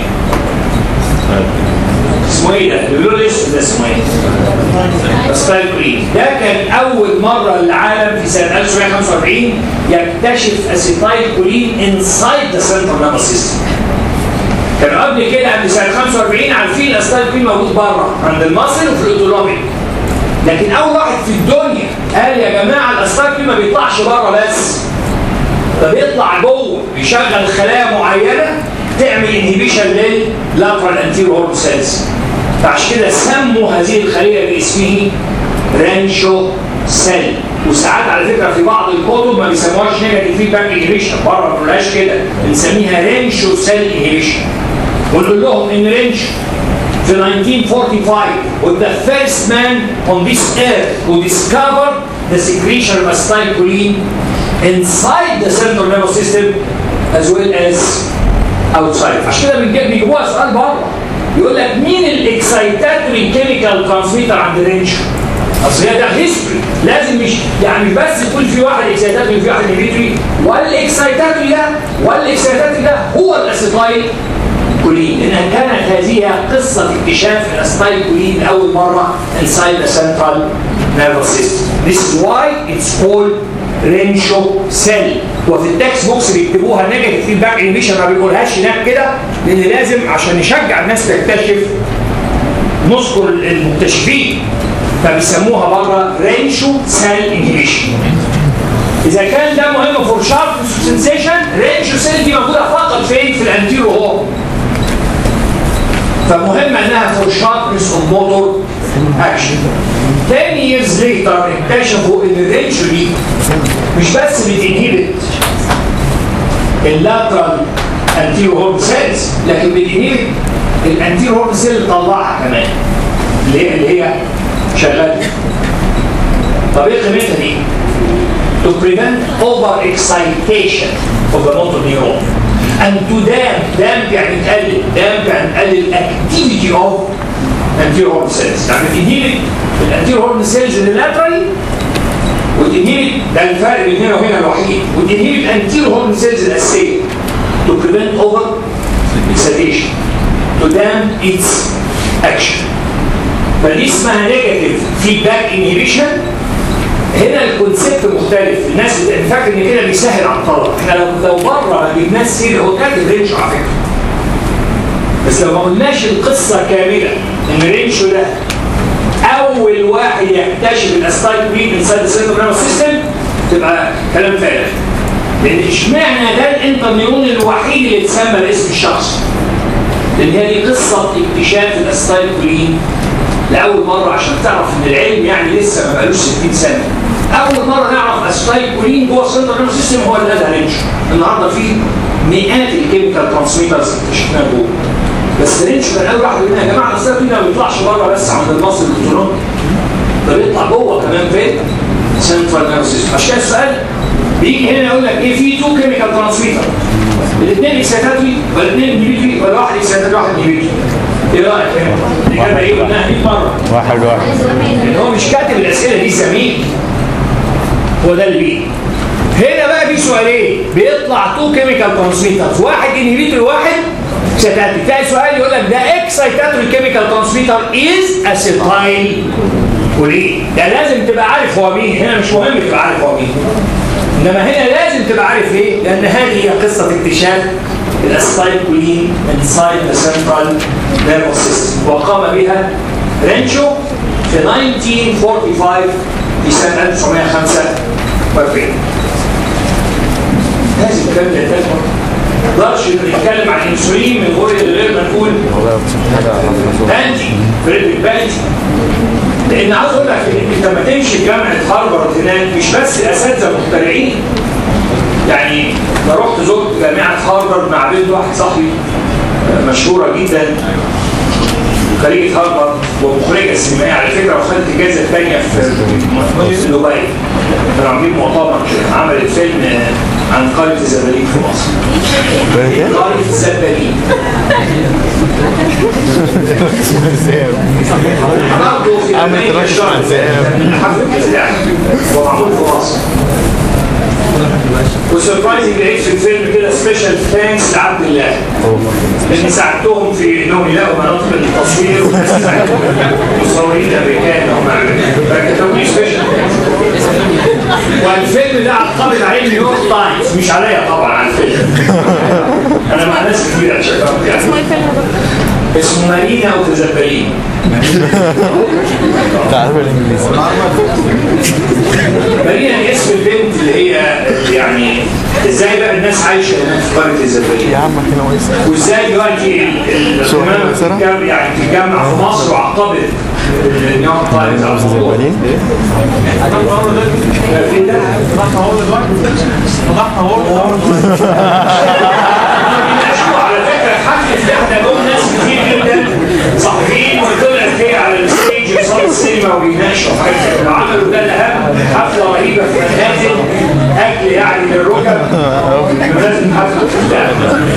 اسمه ايه ده؟ اللون الاسود ده اسمه ايه؟ اسبايكولين ده كان اول مره العالم في سنه 1945 يكتشف اسيتايلكولين انسايد ذا سنترال نيرفس سيستم كانوا قبل كده عند سنه 45 عارفين الاسيتايلكولين موجود بره عند المصل وفي الاوتونومي لكن اول واحد في الدنيا قال يا جماعه الاسيتايلكولين ما بيطلعش بره بس ده بيطلع جوه بيشغل خلايا معينه تعمل انهبيشن لللاترال انتيرو هورن سيلز فعشان كده سموا هذه الخليه باسمه رانشو سيل وساعات على فكره في بعض الكتب ما بيسموهاش نيجاتيف فيدباك انهبيشن بره ما بنقولهاش كده بنسميها رانشو سيل انهبيشن ونقول لهم ان رانشو في 1945 was the first man on this earth who discovered the secretion of acetylcholine inside the central nervous system as well as outside عشان كده بنجيب- بيجيبوها سؤال بره يقول لك مين الاكسايتاتوري كيميكال ترانسميتر عند رينشو اصل هي ده هيستوري لازم مش يعني مش بس تقول في واحد اكسايتاتوري وفي واحد انهبيتوري والاكسايتاتوري ده والاكسايتاتوري ده هو الاسيتايل كولين لانها كانت هذه قصه اكتشاف الاسيتايل كولين لاول مره inside the central nervous system. This is why it's called رينشو سيل وفي التكست بوكس بيكتبوها نيجاتيف فيدباك انيبيشن ما بيقولهاش هناك كده لان لازم عشان نشجع الناس تكتشف نذكر المكتشفين فبيسموها بره رينشو سيل انهبيشن اذا كان ده مهم فور شارب سنسيشن رينشو سيل دي موجوده فقط فين في الانتيرو هورن فمهم انها فور شاربنس اوف موتور اكشن 10 years later اكتشفوا ان الرينشو دي مش بس بتنهبت اللاترال انتيرو هورن سيلز لكن بتنهبت الانتيرو هورن سيل اللي طلعها كمان اللي هي اللي هي شغاله طب ايه قيمتها دي؟ to prevent over excitation of the motor neuron and to damp damp يعني تقلل damp يعني تقلل activity of anterior horn cells يعني تنهيب الانتيرو هورن سيلز اللي laterally وتنهيب ده الفرق بين هنا وهنا الوحيد وتنهيب الانتيرو هورن سيلز الاساسيه to prevent over excitation to damp its action فدي اسمها نيجاتيف فيدباك انهبيشن هنا الكونسيبت مختلف الناس فاكر ان كده بيسهل على الطلبه احنا لو لو بره ما جبناش سيره هو كاتب رينش على فكره بس لو ما قلناش القصه كامله ان رينشو ده اول واحد يكتشف الاستايك بيد انسايد السيرفر نيرفس سيستم تبقى كلام فارغ لان اشمعنى ده الانترنيون الوحيد اللي اتسمى باسم الشخص لان هي دي قصه اكتشاف الاستايكولين لاول مره عشان تعرف ان العلم يعني لسه ما بقالوش 60 سنه اول مره نعرف استايكولين جوه السنترال نيرفس سيستم هو اللي قالها رينش النهارده في مئات الكيميكال ترانسميترز اكتشفناها جوه بس رينش كان اول واحد منها يا جماعه الاستايكولين ما بيطلعش بره بس عند المصل الالكتروني ده بيطلع جوه كمان فين؟ سنترال نيرفس سيستم عشان كده السؤال بيجي هنا يقول لك ايه في تو كيميكال ترانسميتر الاثنين اكسيتاتوري ولا الاثنين انهبيتوري ولا واحد اكسيتاتوري واحد انهبيتوري ايه رايك هنا؟ الاجابه ايه قلناها 100 مره واحد واحد ان هو مش كاتب الاسئله دي زميل هو ده اللي بيه هنا بقى في سؤالين بيطلع تو كيميكال ترانسميترز واحد انهبيتوري واحد اكسيتاتوري تلاقي سؤال يقول لك ده اكسيتاتوري كيميكال ترانسميتر از اسيتايل كولين ده لازم تبقى عارف هو مين هنا مش مهم تبقى عارف هو مين انما هنا لازم تبقى عارف ايه لان هذه هي قصه اكتشاف الاسيتايلكولين انسايد ذا سنترال نيرفس سيستم وقام بها رينشو في 1945 في سنه 1945 لازم الكلام ده يتذكر ما نقدرش نتكلم عن الانسولين من غير غير ما نقول بانتي فريدريك بانتي لان عاوز اقول لك انت لما تمشي في جامعه هارفارد هناك مش بس الاساتذه مخترعين يعني انا رحت زرت جامعه هارفارد مع بنت واحد صاحبي آه، مشهوره جدا خريجة هارفارد ومخرجة سينمائية على فكرة وخدت الجائزة الثانية في في دبي كانوا عاملين مؤتمر عملت فيلم آه، عن قرية الزبالين في مصر قرية الزبالين برضه في أمريكا الشرق حفل الإذاعة ومعمول في مصر وسربرايزنج لقيت في الفيلم كده سبيشال ثانكس لعبد الله لاني ساعدتهم في انهم يلاقوا مناطق التصوير مصورين امريكان هم فكتبوا لي سبيشال والفيلم ده عقبت عليه نيويورك تايمز مش عليا طبعا على الفيلم انا مع ناس كتير عشان يعني اسمه مارينا وتزبلين تعرف الانجليزي مارينا هي اسم البنت اللي هي يعني ازاي بقى الناس عايشه هناك في قريه الزبالين يا عم كده كويس وازاي دلوقتي ال- شو القمامة هذا سنة؟ بتتجمع- يعني تتجمع في مصر وعقبت النيويورك تايمز على الموضوع زبالين في ده بيناقشوا على فكره حفله احنا جم ناس كتير جدا صحفيين وطلعت هي على الستيج قصاد السينما وبيناقشوا حاجات زي كده. عملوا ده الاهم حفله رهيبه في منازل اكل يعني للركب منازل حفله بتاع.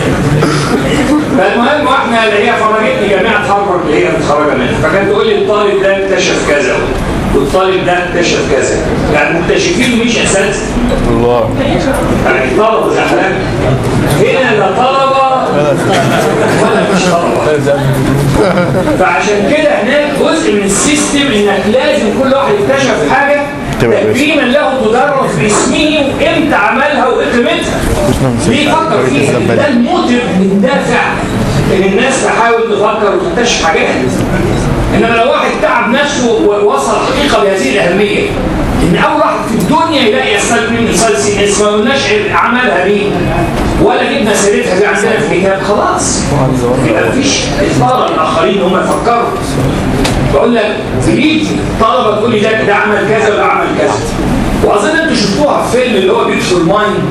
فالمهم واحنا اللي هي فرجتني جامعه هارفارد اللي هي متخرجه منها فكانت تقول لي الطالب ده اكتشف كذا والطالب ده اكتشف كذا يعني المكتشفين مش اساتذه الله يعني طلبه زحلان هنا لا طلبه ولا مش طلبه فعشان كده هناك جزء من السيستم انك لازم كل واحد يكتشف حاجه تبقى باسمه. تكريما له تدرس باسمه وامتى عملها وقيمتها ليه فكر فيها ده الموتيف الدافع ان الناس تحاول تفكر وتكتشف حاجات انما لو واحد تعب نفسه ووصل حقيقه بهذه الاهميه ان اول واحد في الدنيا يلاقي يستلم من سلسي اسم ما قلناش عملها مين ولا جبنا سيرتها دي عندنا في الكتاب خلاص يبقى مفيش اثاره للاخرين هم يفكروا بقول لك تجيب طلبه تقول لي ده ده عمل كذا وده عمل كذا واظن انتوا شفتوها في فيلم اللي هو بيوتفول مايند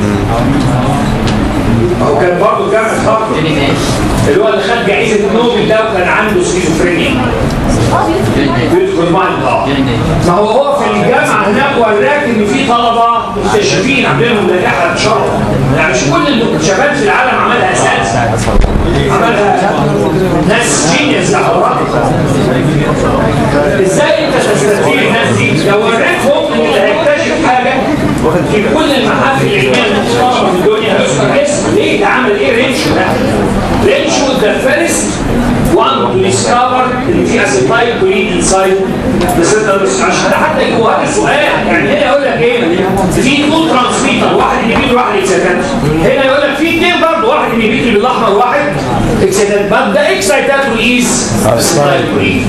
هو كان برضه جامع خاطر اللي هو اللي خد جائزه نوبل ده وكان عنده سكيزوفرينيا بيدخل مايند اه ما هو هو في الجامعه هناك وراك ان في طلبه مكتشفين عاملين نجاح شرف يعني مش كل المكتشفات في العالم عملها اساس عملها ناس جينيوس ازاي انت تستفيد الناس دي لو وريتهم ان اللي هيكتشف حاجه في كل المحافل العلميه المحترمه في الدنيا هيذكر اسم ليه ده عمل ايه رينشو ده رينشو ذا فيرست وان تو ديسكفر ان في اسيتايل كولين انسايد عشان حتى يجوا هذا سؤال يعني هنا يقول لك ايه في تو ترانسميتر واحد انهبيتور واحد اكسيتاتور هنا يقول لك في اثنين برضه واحد انهبيتور بالاحمر واحد اكسيتاتور بس ده اكسيتاتور از اسيتايل كولين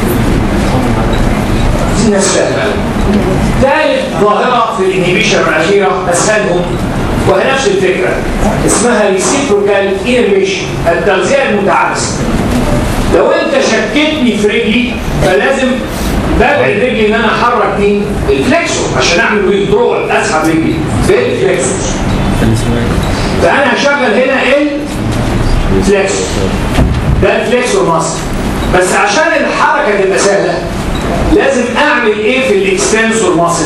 الناس فاهمه ثالث ظاهره في الانهبيشن الاخيره اسهلهم وهي نفس الفكره اسمها ريسيبروكال انرفيشن التغذيه المتعاكسه لو انت شكتني في رجلي فلازم ببعد رجلي ان انا احرك مين؟ الفليكسور عشان اعمل ويدرول اسحب رجلي بالفليكسور فانا هشغل هنا الفليكسور ده الفليكسور مصر بس عشان الحركه تبقى سهله لازم اعمل ايه في الاكستنسور ماسل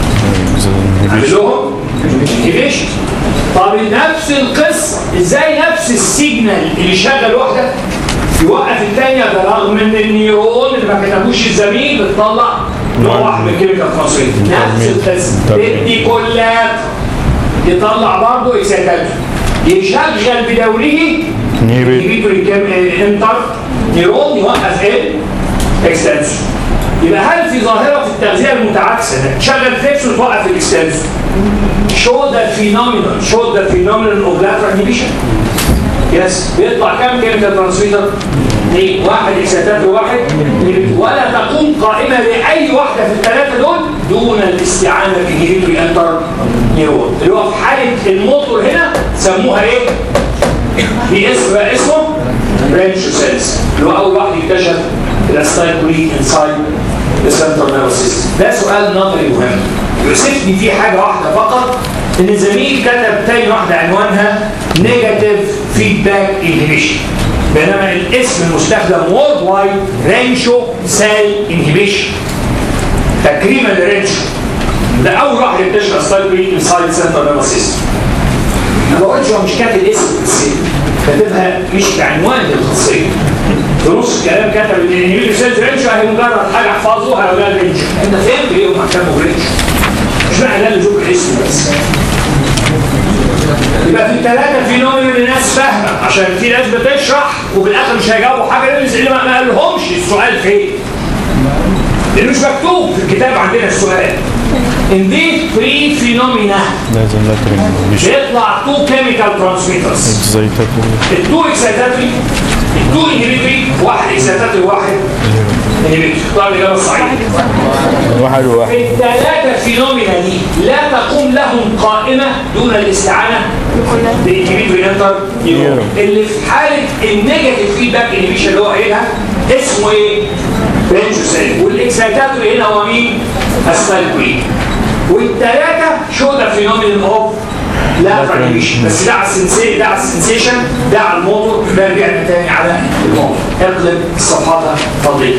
اعمل لهم انهبيشن طب نفس القصه ازاي نفس السيجنال اللي شغل واحده يوقف الثانيه برغم ان النيرون اللي ما كتبوش الزميل بتطلع نوع واحد من الكيميكال ترانسفير نفس القصه تدي كلات يطلع برضه اكسيتاتور يشغل بدوره انهبيتوري انتر نيرون يوقف ايه اكستنسور يبقى هل في ظاهرة في التغذية المتعاكسة تشغل فليكس وتوقف الاكستنسور show the phenomenon show the phenomenon of lateral inhibition يس بيطلع كام كيميكال ترانسميتر؟ اثنين واحد اكسيتات وواحد ولا تقوم قائمة لأي واحدة في الثلاثة دول دون الاستعانة بجهيل انتر نيرون اللي هو في حالة الموتور هنا سموها ايه؟ باسم اسمه برانشو سيلز اللي هو أول واحد اكتشف الاستايكولين انسايد السنترال نيرفس سيستم ده سؤال نظري مهم يوسفني فيه حاجه واحده فقط ان الزميل كتب تاني واحده عنوانها نيجاتيف فيدباك انهبيشن بينما الاسم المستخدم وورد وايد رينشو سيل انهبيشن تكريما لرينشو ده اول واحد يكتشف الاستايكولين انسايد السنترال نيرفس سيستم ما بقولش هو مش كاتب اسم بس كاتبها مش كعنوان للخاصيه في نص الكلام كتب ان الانهبيتور سيلز رينج هي مجرد حاجه احفظوها ولا رينج انت فهمت ليه هم كتبوا رينج مش معنى ده اللي ذكر الاسم بس يبقى في الثلاثه في نوع من الناس فاهمه عشان في ناس بتشرح وفي الاخر مش هيجاوبوا حاجه اللي ما قالهمش السؤال فين لانه مش مكتوب في الكتاب عندنا السؤال In these three phenomena لازم لاترين مش بيطلع two chemical transmitters زي تاكل التو اكسيتاتري التو انهبيتري واحد اكسيتاتري واحد انهبيتري طبعا الاجابه الصحيحه واحد وواحد في الثلاثه فينومينا دي لا تقوم لهم قائمه دون الاستعانه بالانهبيتري انتر نيورون اللي في حاله النيجاتيف فيدباك انهبيشن اللي هو قايلها اسمه ايه؟ بنجوسين والاكسيتاتري هنا هو مين؟ السايكولين والثلاثه شو ذا فينومين اوف لا انهبيشن بس ده على السنسي ده على السنسيشن ده على الموتور ده رجعنا تاني على الموتور اقلب صفحاتها فضيلة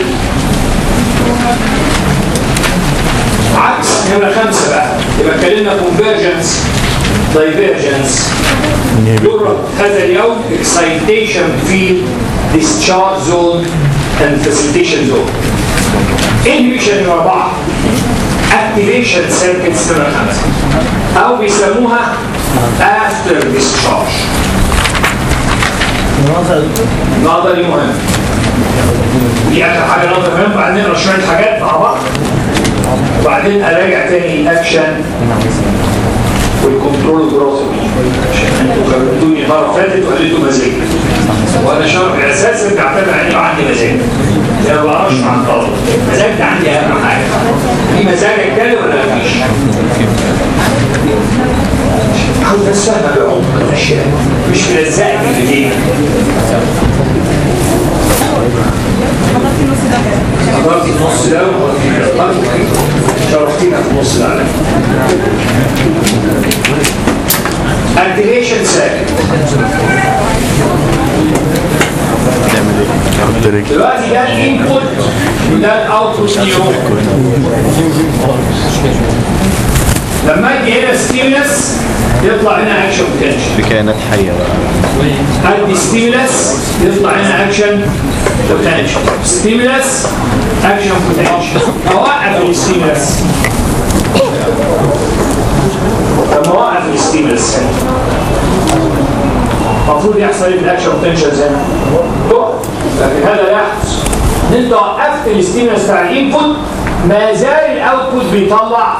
عكس نمرة خمسة بقى يبقى اتكلمنا كونفرجنس دايفرجنس يرى هذا اليوم excitation field discharge zone and facilitation zone انهبيشن نمرة أربعة اكتيفيشن سيركتس نمرة خمسة أو بيسموها افتر discharge نظري مهم دي آخر حاجة نظري مهم بعدين نقرا شوية حاجات مع بعض وبعدين أراجع تاني الأكشن والكنترول الجروثي عشان انتوا كلمتوني المره اللي فاتت وقلتوا مزاج وانا شرح الاساس اللي بعتمد عليه عندي مزاج انا ما بعرفش مع الطلبه المزاج ده عندي اهم حاجه في مزاج اتكلم ولا مفيش؟ حاول بس فاهمه بعمق الاشياء مش ملزقني في ايدينا حضرتك النص ده وحضرتك شرفتينا في النص ده عليك activation circuit نعمل ايه؟ نحط رجل دلوقتي ده الانبوت وده الاوتبوت نيورون لما اجي هنا ستيمولس يطلع هنا اكشن بوتنشال بكائنات حيه بقى ادي ستيمولس يطلع هنا اكشن بوتنشال ستيمولس اكشن بوتنشال اوقف الستيمولس لما اوقف الستيمولس هنا المفروض يحصل ايه في الاكشن بوتنشال زي ما تقف لكن هذا لا يحدث ان انت وقفت الستيمولس بتاع الانبوت ما زال الاوتبوت بيطلع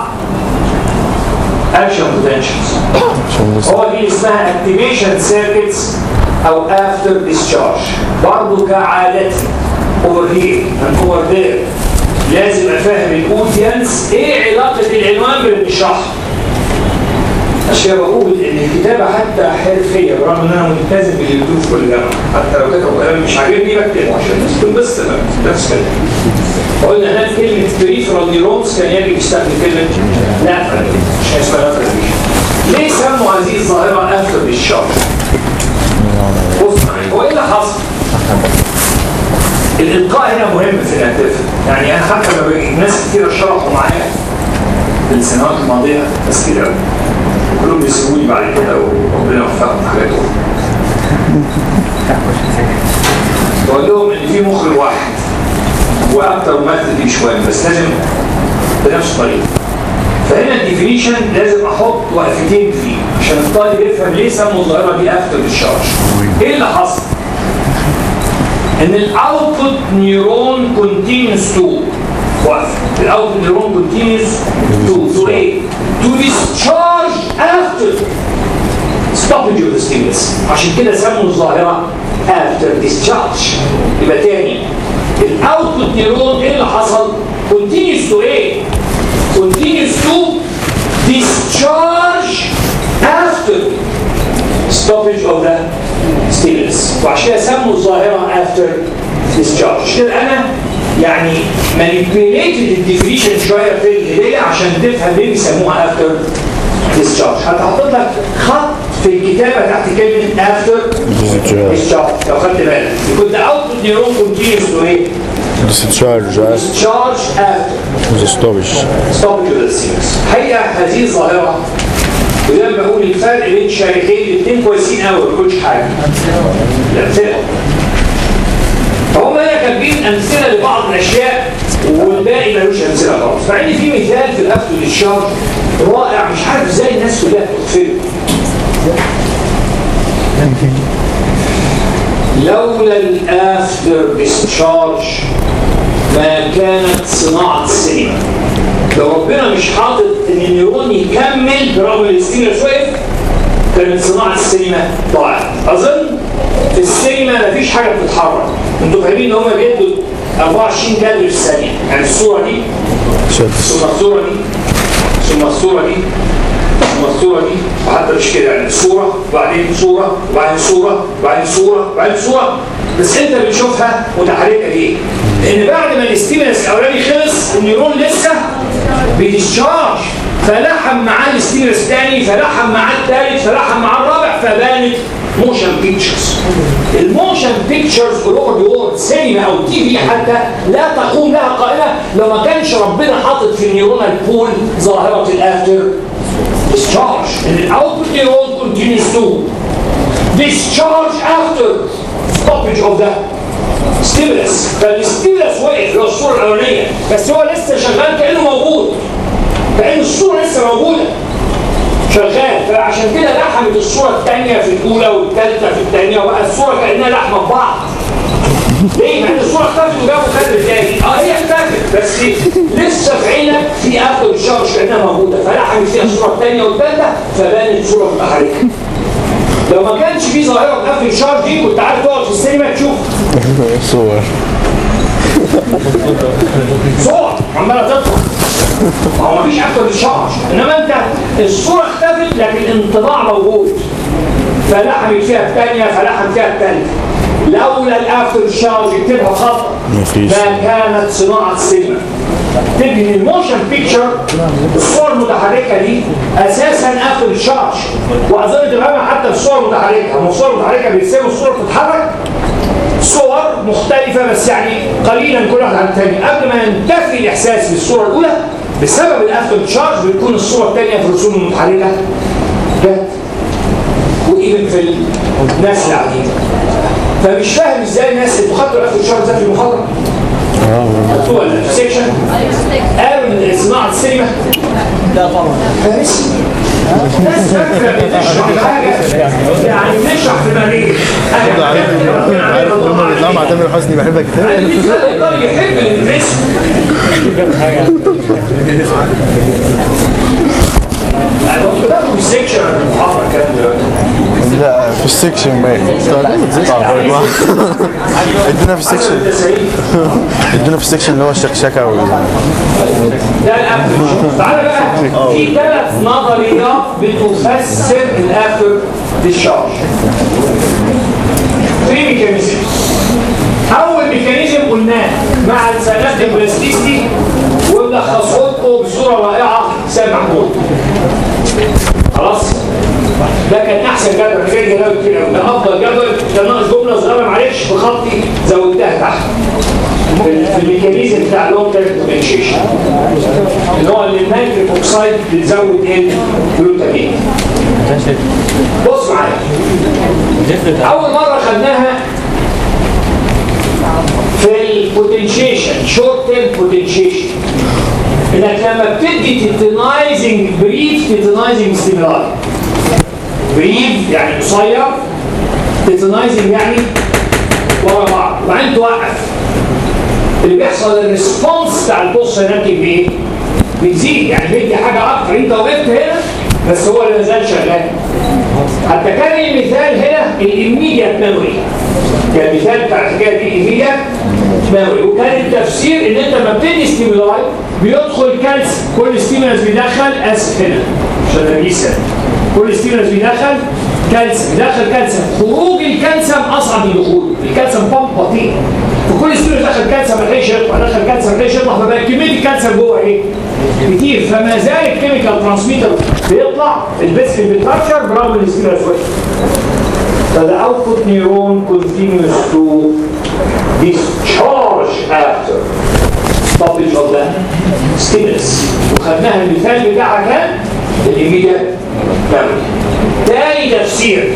اكشن بوتنشالز هو دي اسمها اكتيفيشن سيركتس او افتر ديسشارج برضه كعادتي اوفر هير اند اوفر ذير لازم افهم الاودينس ايه علاقه العنوان بالشرح عشان بقول ان الكتابه حتى حرفيه برغم ان انا ملتزم باللي بيكتبه في كل جامعه حتى لو كتبوا كلام مش عاجبني بكتبه عشان الناس تنبسط نفس كده قلنا هناك كلمه بريفرال نيورونز كان يجب يستخدم كلمه لاترال مش اسمها لاترال ليه سموا هذه الظاهره افتر بالشرط؟ بص معايا هو ايه اللي حصل؟ الالقاء هنا مهم في انك تفهم يعني انا حتى لما بقى ناس كتير شرحوا معايا في السنوات الماضيه ناس كتير قوي كلهم بيسيبوني بعد كده وربنا يوفقهم في حاجاتهم بقول لهم ان في مخرج واحد واكتر ممثل فيه شويه بس لازم بنفس الطريقه فهنا الديفينيشن لازم احط وقفتين فيه عشان الطالب يفهم ليه سموا الظاهره دي افتر الشارج ايه اللي حصل؟ ان الاوتبوت نيورون كونتينوس تو وقف الاوتبوت نيورون كونتينوس تو تو ايه؟ تو discharge after stoppage of the stimulus عشان كده سموا الظاهره after discharge يبقى تاني الاوتبوت نيورون ايه اللي حصل؟ كونتينوس تو ايه؟ continues to discharge after stoppage of the stimulus وعشان كده سموا الظاهرة after discharge كده أنا يعني manipulated الديفينيشن شوية في الهدية عشان تفهم ليه بيسموها after discharge هتحط لك خط في الكتابة تحت كلمة after discharge لو خدت بالك يكون ده output neuron continues to ايه؟ ديسشارج discharge after ستوبش ستوب السيرس هي هذه الظاهرة وده لما بقول الفرق بين شريكين الاثنين كويسين قوي ما بيقولش حاجة الأمثلة فهم هنا كاتبين أمثلة لبعض الأشياء والباقي ملوش أمثلة خالص مع إن في مثال في الأفتو للشر رائع مش عارف إزاي الناس كلها بتغفله لولا الافتر ديسشارج ما كانت صناعة السينما لو ربنا مش حاطط ان النيرون يكمل برغم الاستيمولاس وقف كانت صناعة السينما ضاعت اظن في السينما مفيش حاجة بتتحرك انتوا فاهمين ان هم بيدوا 24 كادر في الثانية يعني الصورة دي ثم الصورة دي ثم الصورة دي ثم الصورة دي وحتى مش كده يعني صورة وبعدين صورة وبعدين صورة وبعدين صورة وبعدين صورة بس انت بتشوفها متحركة ليه؟ لان بعد ما الاستيمولس الاولاني خلص النيرون لسه بيديشارج فلحم معاه الاستيمولس الثاني فلحم معاه الثالث فلحم معاه الرابع فبانت موشن بيكتشرز الموشن بيكتشرز اول اوفر ذا وورلد سينما او تي في حتى لا تقوم لها قائمه لو ما كانش ربنا حاطط في النيورونال بول ظاهره الافتر discharge and the output neuron continues to discharge after stoppage of the stimulus فالستيمولس وقف اللي هو الصوره الاولانيه بس هو لسه شغال كانه موجود كان الصوره لسه موجوده شغال فعشان كده لحمت الصوره الثانيه في الاولى والثالثه في الثانيه وبقى الصوره كانها لحمه في بعض ليه؟ مع ان الصوره اختفت وجابوا كادر تاني اه هي اختفت بس لسه في عينك في اخر الشهر كانها موجوده فلحمت فيها الصوره الثانيه والثالثه فبانت صوره متحركه لو ما كانش في ظاهره قفل الشهر دي كنت عارف تقعد في السينما تشوف صور صور عماله تطلع ما هو مفيش اكتر الشعر انما انت الصوره اختفت لكن الانطباع موجود فلحمت فيها الثانيه فلحم فيها الثالثه لولا الافتر شارج اكتبها خط مفيش. ما كانت صناعه سينما تبني الموشن بيكتشر الصور المتحركه دي اساسا افتر شارج واظن تفهمها حتى في الصور المتحركه هم الصور المتحركه بيسيبوا الصوره تتحرك صور مختلفة بس يعني قليلا كل واحد عن الثاني قبل ما ينتفي الإحساس بالصورة الأولى بسبب الأفتر تشارج بتكون الصورة الثانية في الرسوم المتحركة جت وإيفن في الناس العادية فمش فاهم ازاي الناس اللي بتخاطر الأفتر تشارج ده في المحاضرة خدتوها ولا في سيكشن قالوا ان صناعة السينما لا طبعا ناس فاكرة بنشرح حاجة يعني بنشرح في مريض أنا عارف لما بيطلعوا مع تامر حسني بحبك كتير الطالب يحب الرسم يعني هو كده في السكشن المحاضرة كان دلوقتي لا في السكشن باين ادينا في السكشن ادينا في السكشن اللي هو الشكشكه وال- ده الأفتر تعالى بقى في ثلاث نظريات بتفسر الأفتر ديشارج في ميكانيزم أول ميكانيزم قلناه مع السنات البلاستيستي وملخصه لكم بصورة رائعة سيد محمود خلاص ده كان احسن جدول انا جاي جدول كتير قوي ده افضل جدول كان ناقص جمله صغيره معلش بخطي زودتها تحت في في الميكانيزم بتاع اللونج تيرم ديفرنشيشن اللي هو اللي النيتريك اوكسايد بتزود ايه؟ جلوتامين بص معايا اول مره خدناها في البوتنشيشن شورت تيرم بوتنشيشن انك لما بتدي تيتنايزنج بريف تيتنايزنج ستيمولاي بريف يعني قصير تيتنايزنج يعني ورا بعض وبعدين توقف اللي بيحصل الريسبونس بتاع البوست سينابتيك بايه؟ بتزيد يعني بيدي حاجه اكتر انت وقفت هنا بس هو اللي مازال شغال حتى كان المثال هنا الاميديات ميموري كان المثال بتاع الحكايه دي اميديات ميموري وكان التفسير ان انت لما بتدي ستيمولاي بيدخل كالسيوم كل ستيمولاس بيدخل اسف هنا عشان ده بيسال كل ستيمولاس بيدخل كالسيوم بيدخل كالسيوم خروج الكالسيوم اصعب من دخوله الكالسيوم بامب بطيء فكل ستيمولاس دخل كالسيوم ما لحقش يطلع دخل كالسيوم ما لحقش يطلع فبقى كميه الكالسيوم جوه ايه؟ كتير فما زال الكيميكال ترانسميتر بيطلع البث بيتكشر برغم ان الستيمولاس وقف فالoutput output neuron continues to discharge after stoppage of the stimulus وخدناها المثال بتاعها كان الإيميديا memory تاني تفسير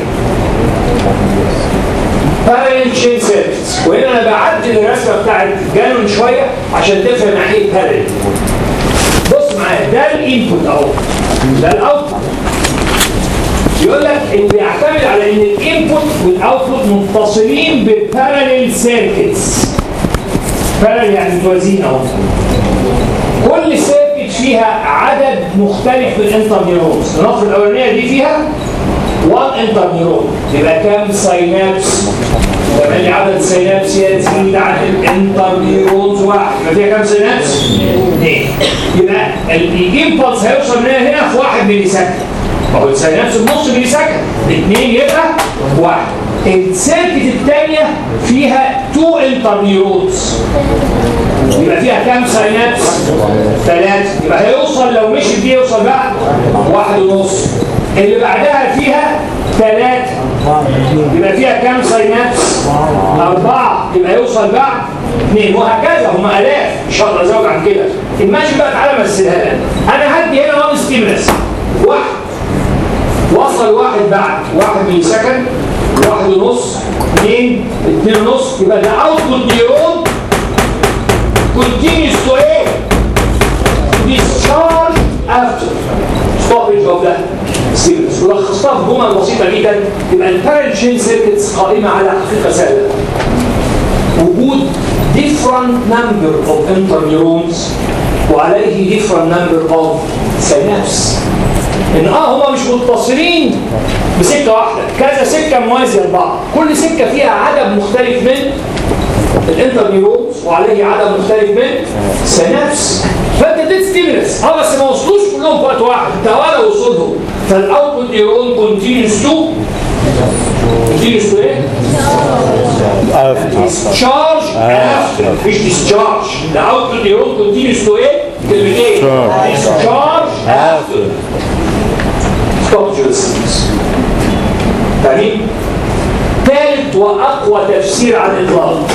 parallel chain circuits وهنا انا بعدل الرسمه بتاعت جانون شويه عشان تفهم يعني ايه parallel بص معايا ده الانبوت اهو ده الاوتبوت يقول لك ان بيعتمد على ان الانبوت والاوتبوت متصلين بباراليل سيركتس باراليل يعني متوازيين اهو كل سيركت فيها عدد مختلف من الانتر نيورونز النقطه الاولانيه دي فيها 1 انتر نيورون يبقى كام ساينابس لما لي عدد سينابس يزيد عن الانتر نيورونز واحد يبقى فيها كام سينابس؟ اثنين يبقى الامبلس هيوصل من هنا هنا في 1 ملي سكند ما هو السينابس بنص ملي سكند اثنين يبقى واحد السيركت الثانيه فيها 2 انتر نيورونز يبقى فيها كام ساينابس؟ ثلاثة يبقى هيوصل لو مشي دي يوصل بقى واحد ونص اللي بعدها فيها ثلاثة يبقى فيها كام ساينابس؟ أربعة يبقى يوصل بقى اثنين وهكذا هم آلاف مش هقدر أزود عن كده الماشي بقى تعالى مثلها لنا أنا هدي هنا وان ستيمولس واحد وصل واحد بعد واحد ملي سكند واحد ونص اثنين اثنين ونص يبقى ده اوتبوت نيورون كونتينيوس تو ايه؟ discharge after stoppage of the stimulus ولخصتها في جمل بسيطه جدا يبقى البارل chain circuits قائمه على حقيقه سهله وجود different number of interneurons وعليه different number of synapses ان اه هما مش متصلين بسكه واحده كذا سكه موازيه لبعض كل سكه فيها عدد مختلف من الانترنيورونز وعليه عدد مختلف من سينابس فانت اديت ستيمولس اه بس ما وصلوش كلهم في وقت واحد توالى وصولهم فالاوتبوت نيورون كونتينيوس تو كونتينيوس تو ايه؟ discharge after مش discharge the output neuron continues to ايه؟ كلمتين discharge after stop your systems فاهمين؟ ثالث واقوى تفسير على الاطلاق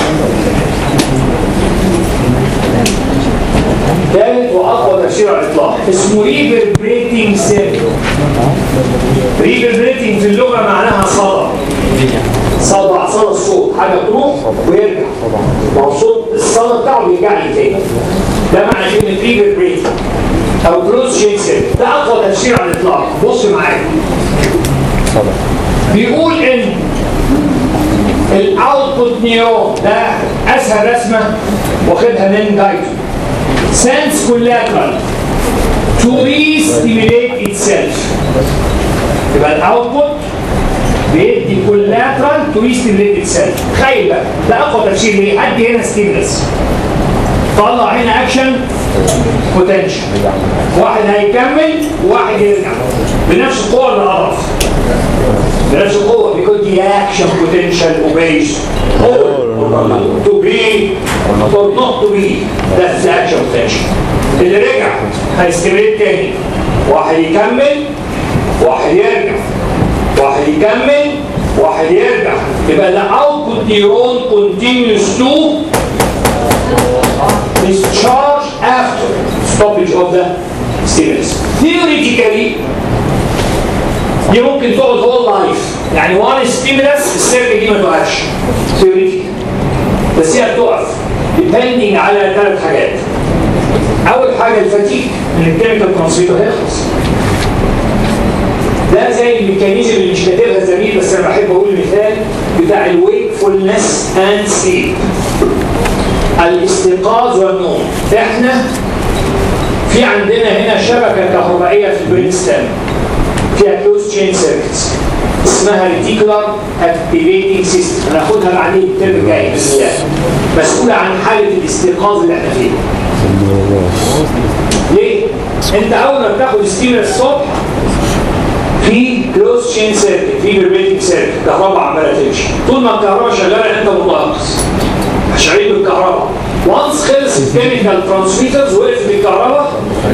ثالث واقوى تفسير على الاطلاق اسمه ريفربريتنج سيمبل ريفربريتنج في اللغه معناها صدى صدى صدى الصوت حاجه تروح ويرجع ما هو الصوت الصدى بتاعه بيرجع لي تاني ده معنى كلمه ريفربريتنج او كلوز شين سيمبل ده اقوى تفسير على الاطلاق بص معايا بيقول ان الاوتبوت نيورون ده اسهل رسمه واخدها من دايتو sense collateral to re-stimulate itself يبقى الاوتبوت بيدي collateral to re-stimulate itself تخيل بقى ده اقوى تفسير ليه ادي هنا ستيمولس طلع هنا اكشن بوتنشال واحد هيكمل وواحد يرجع بنفس القوه اللي قرف بنفس القوه because the action potential obeys all to be or not to be that's the action potential اللي رجع هيستمر تاني واحد يكمل واحد يرجع واحد يكمل واحد يرجع يبقى الاوتبوت نيورون continues to discharge after stoppage of the stimulus theoretically دي ممكن تقعد هول لايف يعني وان ستيمولس السيرك دي ما تقعش ثيوريتيكال بس هي بتقف depending على ثلاث حاجات اول حاجه الفتيك ان الكيميكال ترانسميتر هيخلص ده زي الميكانيزم اللي مش كاتبها الزميل بس انا بحب اقول المثال بتاع الويكفولنس اند سليب الاستيقاظ والنوم احنا في عندنا هنا شبكه كهربائيه في البرين ستام فيها كلوز تشين سيركتس اسمها ريتيكولار اكتيفيتنج سيستم هناخدها بعدين الترم الجاي باذن الله مسؤوله عن حاله الاستيقاظ اللي احنا فيها ليه؟ انت اول ما بتاخد ستيمولس الصبح في كلوز تشين سيركت في فيبريتنج سيركت كهرباء عماله تمشي طول ما الكهرباء شغاله انت متنقص شغالين بالكهرباء وانس خلص الكيميكال ترانسميترز وقف بالكهرباء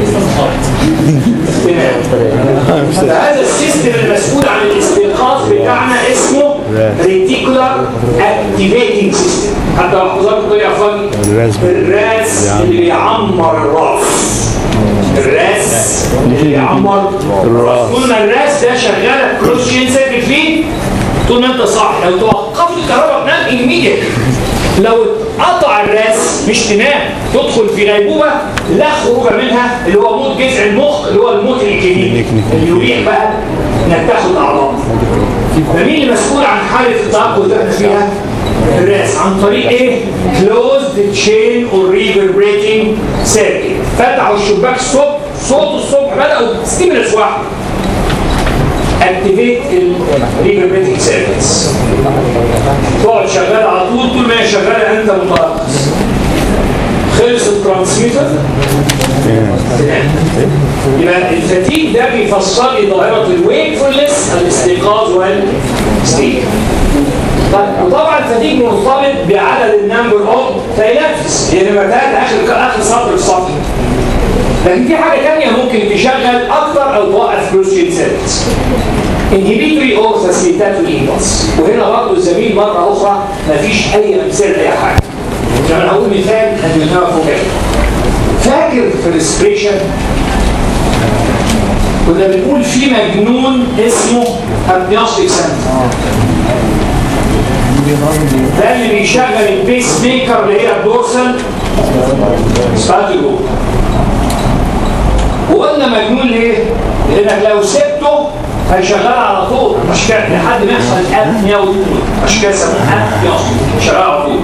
تمام فهذا السيستم المسؤول عن الاستيقاظ بتاعنا اسمه ريتيكولار اكتيفيتنج سيستم حتى لو حضرتك بطريقه فن الراس. الراس اللي بيعمر الراس الراس اللي بيعمر الراس طول ما الراس ده شغاله كروس شين سيركت فيه طول ما انت صاحي لو توقفت الكهرباء تنام immediately لو اتقطع الراس مش تنام تدخل في غيبوبه لا خروج منها اللي هو موت جذع المخ اللي هو الموت الكلينيكي اللي يريح بقى انك تاخد اعراض فمين اللي مسؤول عن حاله التعقد اللي احنا فيها؟ الراس عن طريق ايه؟ closed chain or reverberating circuit فتحوا الشباك الصبح صوت الصبح بدأوا ستيمولس واحد اكتيفيت الريفربريتنج سيركتس تقعد شغال على طول طول ما هي شغاله انت متركز خلص الترانسميتر يبقى الفتيك ده بيفسر لي ظاهره الويكفولنس الاستيقاظ والسليب طيب وطبعا الفتيك مرتبط بعدد النمبر اوف تينفس يعني لما اخر اخر سطر الصفحه لكن في حاجه ثانيه ممكن تشغل اكتر او توقف كروسيال سيركتس انهبيتوري اور فاسيليتاتوري امبلس وهنا برضه الزميل مره اخرى مفيش اي امثله لاي حاجه لما انا هقول مثال هتفهمها فوق فاكر في الريسبريشن كنا بنقول في مجنون اسمه ابنيوستيك سنتر ده اللي بيشغل البيس ميكر اللي هي الدورسال سباتيجو قلنا مجنون ليه؟ لانك لو سبته هيشغل على طول مش كده لحد ما يحصل الابنيا والطول مش كده يسموه ابنيا اصلا شغال على طول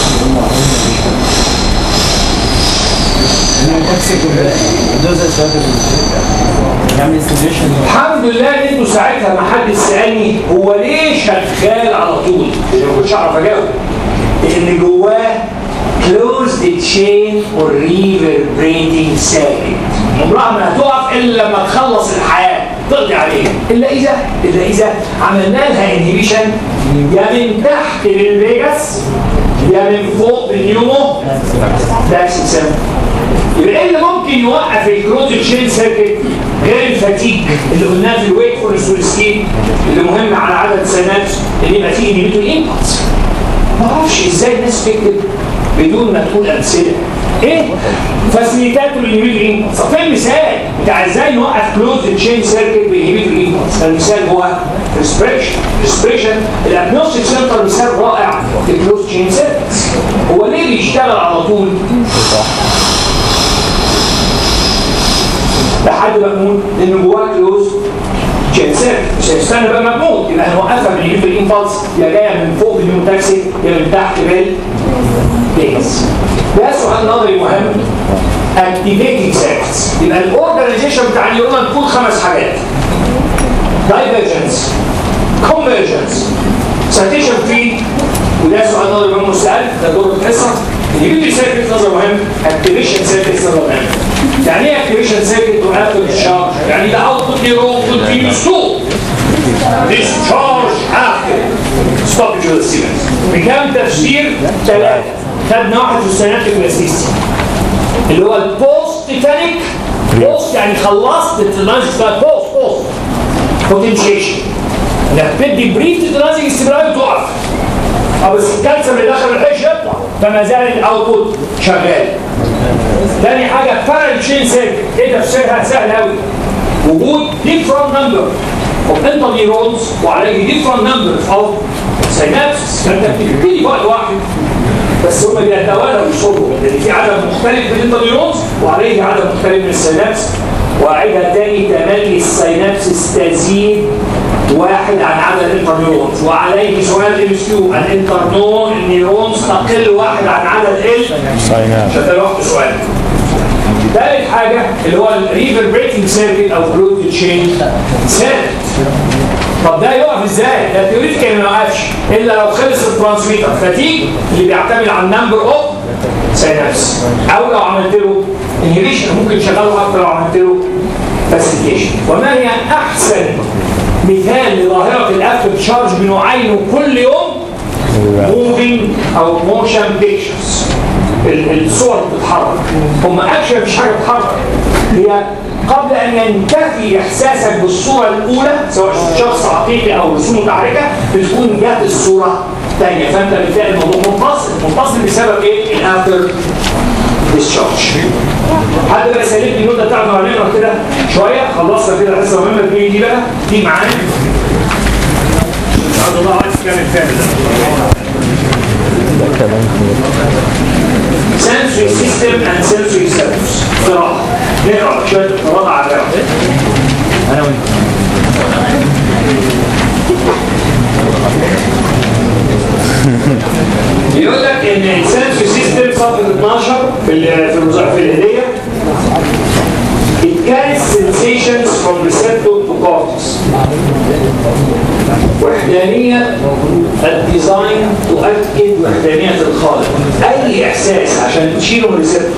نعمل استيميشن الحمد لله ان انتوا ساعتها ما حد سالني هو ليه شغال على طول؟ عشان ما كنتش اعرف اجاوب. لان جواه closed chain or reverberating circuit. عمرها ما هتقف الا لما تخلص الحياه تقضي عليها الا اذا الا اذا عملنا لها انهبيشن يا من تحت بالفيجاس يا من فوق بالنيومو ده اسم يبقى ايه اللي ممكن يوقف الكروز تشين سيركت غير الفتيج اللي قلناه في الويك فورس والسكيب اللي مهم على عدد سنوات اللي يبقى فيه انهبيتور امبلس ما اعرفش ازاي الناس تكتب بدون ما تقول امثله ايه فاسيليتاتور الانهبيتور امبلس طب فين المثال بتاع ازاي نوقف كلوز تشين سيركت بالانهبيتور امبلس المثال هو ريسبريشن ريسبريشن الابنوستيك سنتر مثال رائع لكلوز تشين سيركتس هو ليه بيشتغل على طول لحد ما نموت لان جواه كلوز جنسات مش هيستنى بقى مجنون يبقى هنوقفها من يجيب الانفلس يا جايه من فوق بالنيوتاكسي يا من تحت بالبيس ده سؤال نظري مهم اكتيفيتنج سيركتس يبقى الاورجنايزيشن بتاع النيورون تكون خمس حاجات دايفرجنس كونفرجنس سيتيشن في وده سؤال نظري مهم مستقل ده دور الحصه يجيب لي سيركت نظر مهم اكتيفيشن سيركت نظر مهم يعني ايه اكتيفيشن سيركت وافter الشارج يعني ده اوتبوت نيرون كونتينيوس تو discharge after stoppage of the sequence بكام تفسير ثلاثة خدنا واحد في السيناتيك بلاستيستي اللي هو البوست تيتانيك بوست يعني خلصت الترانزيت بتاع بوست بوست بوتنشيشن انك بتدي بريف تترانزيت استمراري وتقف اه بس الكالسيوم اللي داخل الحيش يطلع فما زال الاوتبوت شغال تاني حاجه بارل تشين سيركت ايه تفسيرها سهل قوي وجود different number of interneurons وعليه different numbers of synapses فانت بتبتدي في وقت واحد بس هم بيتوالوا يصوروا لان في عدد مختلف من الانترنيورونز وعليه عدد مختلف من السينابس واعيدها تاني تملي السينابسس تزيد واحد عن عدد الانترنيورونز وعليه سؤال ام اس كيو الانترنون النيورونز تقل واحد عن عدد ال ساينات عشان ده لوحده سؤال ثالث حاجه اللي هو الريفربريتنج سيركت او كلوز تشين سيركت طب ده يقف ازاي؟ ده ثيوريتيكال ما يوقفش الا لو خلص الترانسميتر فتيج اللي بيعتمد على النمبر اوف سينابس او لو عملت له انهبيشن ممكن تشغله اكتر لو عملت له فاسيليتيشن وما هي احسن مثال لظاهره الافتر تشارج بنعينه كل يوم موفينج او موشن بيكتشرز الصور بتتحرك هم اكشن مش حاجه بتتحرك هي قبل ان ينتهي احساسك بالصوره الاولى سواء شخص حقيقي او رسوم متحركه بتكون جت الصوره الثانيه فانت بتلاقي الموضوع منفصل منفصل بسبب ايه؟ الافتر ديسشارج حد بقى سالتني النقطه بتاعتنا وهنقرا كده شويه خلصنا كده الحصه مهمه دي دي بقى دي معانا عبد الله عايز كامل تاني sensory system and sensory cells قراءة نقرا شوية قراءة على القراءة أنا وأنت بيقول لك ان السنسوري سيستم صفحه 12 في ال- في المذا- في الهديه It carries sensations from receptor to cortex. وحدانية الديزاين تؤكد وحدانية الخالق أي إحساس عشان تشيله من الريسبتور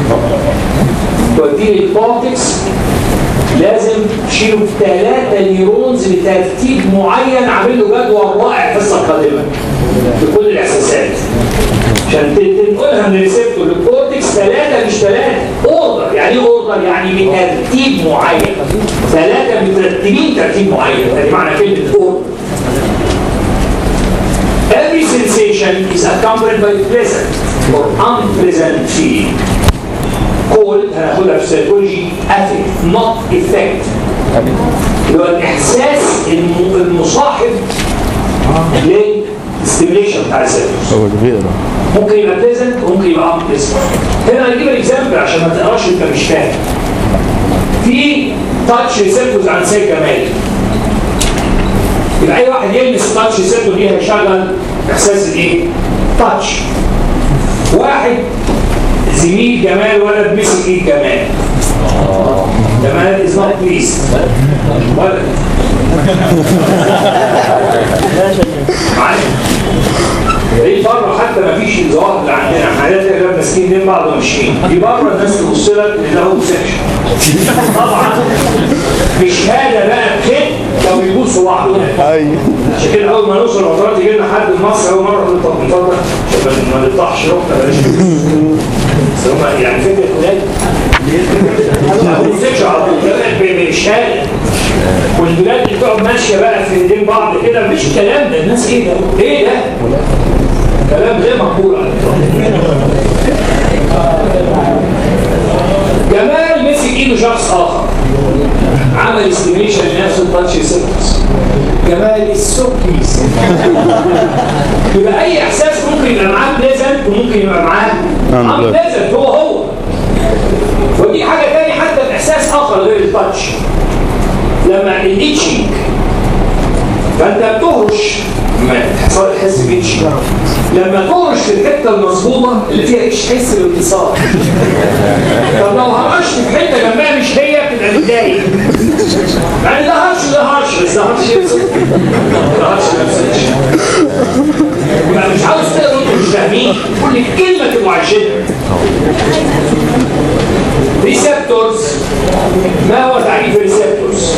توديه للكورتكس لازم تشيله ثلاثة نيورونز بترتيب معين عامل له جدول رائع في الحصة القادمة بكل الإحساسات عشان تنقلها من الريسبتور للكورتكس ثلاثة مش ثلاثة اوردر يعني ايه اوردر يعني بترتيب معين ثلاثة مترتبين ترتيب معين ادي معنى كلمة اوردر Every sensation is accompanied by pleasant or unpleasant feeling called هناخدها في psychology affect not effect اللي هو الإحساس الم- المصاحب للستيميليشن بتاع السيرفس هو كبير ده ممكن يبقى بليزنت وممكن يبقى امبليزنت هنا هنجيب الاكزامبل عشان ما تقراش انت مش فاهم في تاتش ريسبتورز عند سيد جمال يبقى اي واحد يلمس تاتش ريسبتور دي هيشغل احساس الايه؟ تاتش واحد زميل جمال ولد مسك ايد جمال جمال از نوت بليز ولد معايا دي بره حتى ما فيش الظواهر اللي عندنا احنا عندنا كده ماسكين دين بعض وماشيين دي بره الناس تبص لك ان ده هو سكشن طبعا مش هذا بقى بخير لو يبوسوا بعض ايوه عشان كده اول ما نوصل الوزارات يجي لنا حد من مصر اول مره نقول طب نفضل عشان ما نقطعش ركبه بلاش بس هم يعني فكره ولاد ما بيمسكش على طول ده بقى بالشارع والبلاد اللي بتقعد ماشيه بقى في ايدين بعض كده مفيش كلام ده الناس ايه ده؟ ايه ده؟ كلام غير مقبول على الإطلاق. جمال مسك ايده شخص اخر عمل استيميشن لنفسه تاتش سيرفيس جمال السوكيس يبقى اي احساس ممكن يبقى معاه بليزنت وممكن يبقى معاه نعم، عم بليزنت هو هو ودي حاجه تاني حتى الاحساس اخر غير التاتش لما الاتشنج فانت بتهرش ما تحصل تحس بإتشنج لما تهرش في الحته المظبوطه اللي فيها اتش تحس بالاتصال طب لو هرشت في حته جنبها مش هي بتبقى متضايق يعني ده هرش ده هرش بس ده هرش يبسط ده هرش ما يبسطش يبقى مش عاوز تقرا انتوا مش فاهمين كل كلمه تبقوا عايشينها ريسبتورز ما هو تعريف الريسبتورز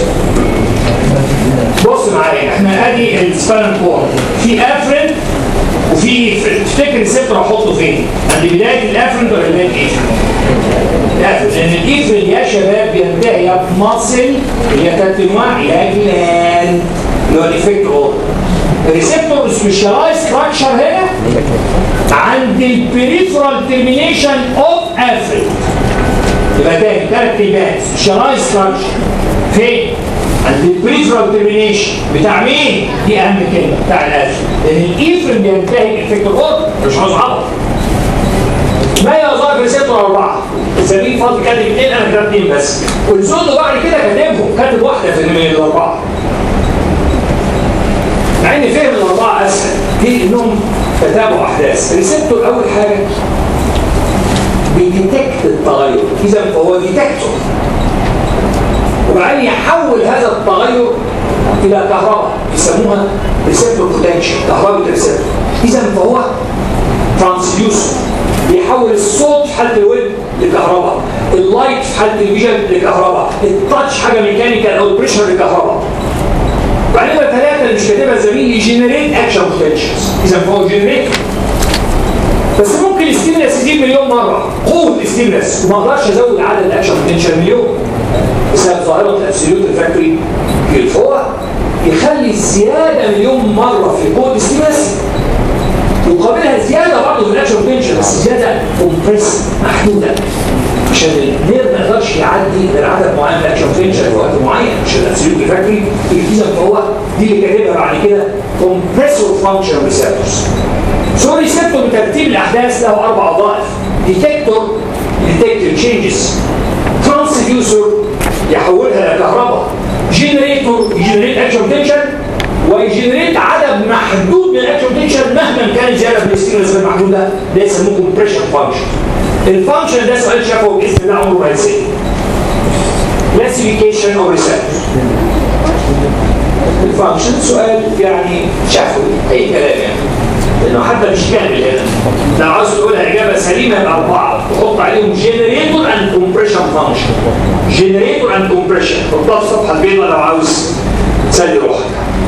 بص معايا احنا ادي السبانال كورد في افرنت وفي افرنت تفتكر الريسبتور احطه فين؟ عند بدايه الافرنت ولا بدايه الافرنت؟ الافرنت لان الافرنت يا شباب بينتهي يا بمصل يا تتنوع يا جلان اللي هو الافكت اورد الريسبتور سبيشالايز ستراكشر هنا عند البريفرال ترمينيشن اوف افرنت يبقى تاني ثلاث كلمات سبيشالايز ستراكشر فين؟ عند البريفرال ترمينيشن بتاع مين؟ دي اهم كلمه بتاع الالف لان الايفرن بينتهي بالافكت اورد مش عاوز عبط ما هي وظائف ريسبتور اربعه الزميل فاضل كاتب اثنين انا كاتب اثنين بس والزود بعد كده كاتبهم كاتب واحده في من الاربعه مع ان فهم الاربعه اسهل دي انهم تتابعوا احداث الريسبتور اول حاجه بيديتكت التغير اذا فهو ديتكتور وبعدين يحول هذا التغير الى كهرباء يسموها ريسبتور بوتنشال كهرباء ريسبتور اذا فهو ترانسديوسر بيحول الصوت في حاله الودن لكهرباء اللايت في حاله الفيجن لكهرباء التاتش حاجه ميكانيكال او البريشر لكهرباء بعدين الثلاثه اللي مش كاتبها الزميل يجنريت اكشن بوتنشالز اذا فهو جنريتور بس ممكن الستيمولس يزيد مليون مره قوه الستيمولس وما اقدرش ازود عدد الاكشن بوتنشال مليون بسبب ظاهره الابسوليوت الفاكتوري فهو يخلي الزياده مليون مره في قوه الستيمولس يقابلها زياده برضه في الاكشن بوتنشال بس زياده كومبريس محدوده عشان النير ما يقدرش يعدي غير عدد معين من الاكشن بوتنشال في وقت معين عشان الابسوليوت الفاكتوري اذا فهو دي اللي كاتبها بعد كده كومبريسور فانكشن ريسبتورز سو ريسبتور بترتيب الاحداث له اربع وظائف ديتكتور ديتكت تشينجز ترانسديوسر يحولها الى كهرباء جنريتور يجنريت اكشن بوتنشال ويجنريت عدد محدود من الاكشن بوتنشال مهما كان زياده في الستيمولس غير محدوده ده يسموه كومبريشن فانكشن الفانكشن ده سؤال شافه باذن الله عمره ما ينساه كلاسيفيكيشن او ريسبتور الفانكشن سؤال يعني شافوي اي كلام يعني لانه حتى مش كامل هنا لو عاوز تقولها اجابه سليمه يبقى اربعه تحط عليهم جنريتور اند كومبريشن فانكشن جنريتور اند كومبريشن حطها في الصفحه البيضاء لو عاوز تسلي روحك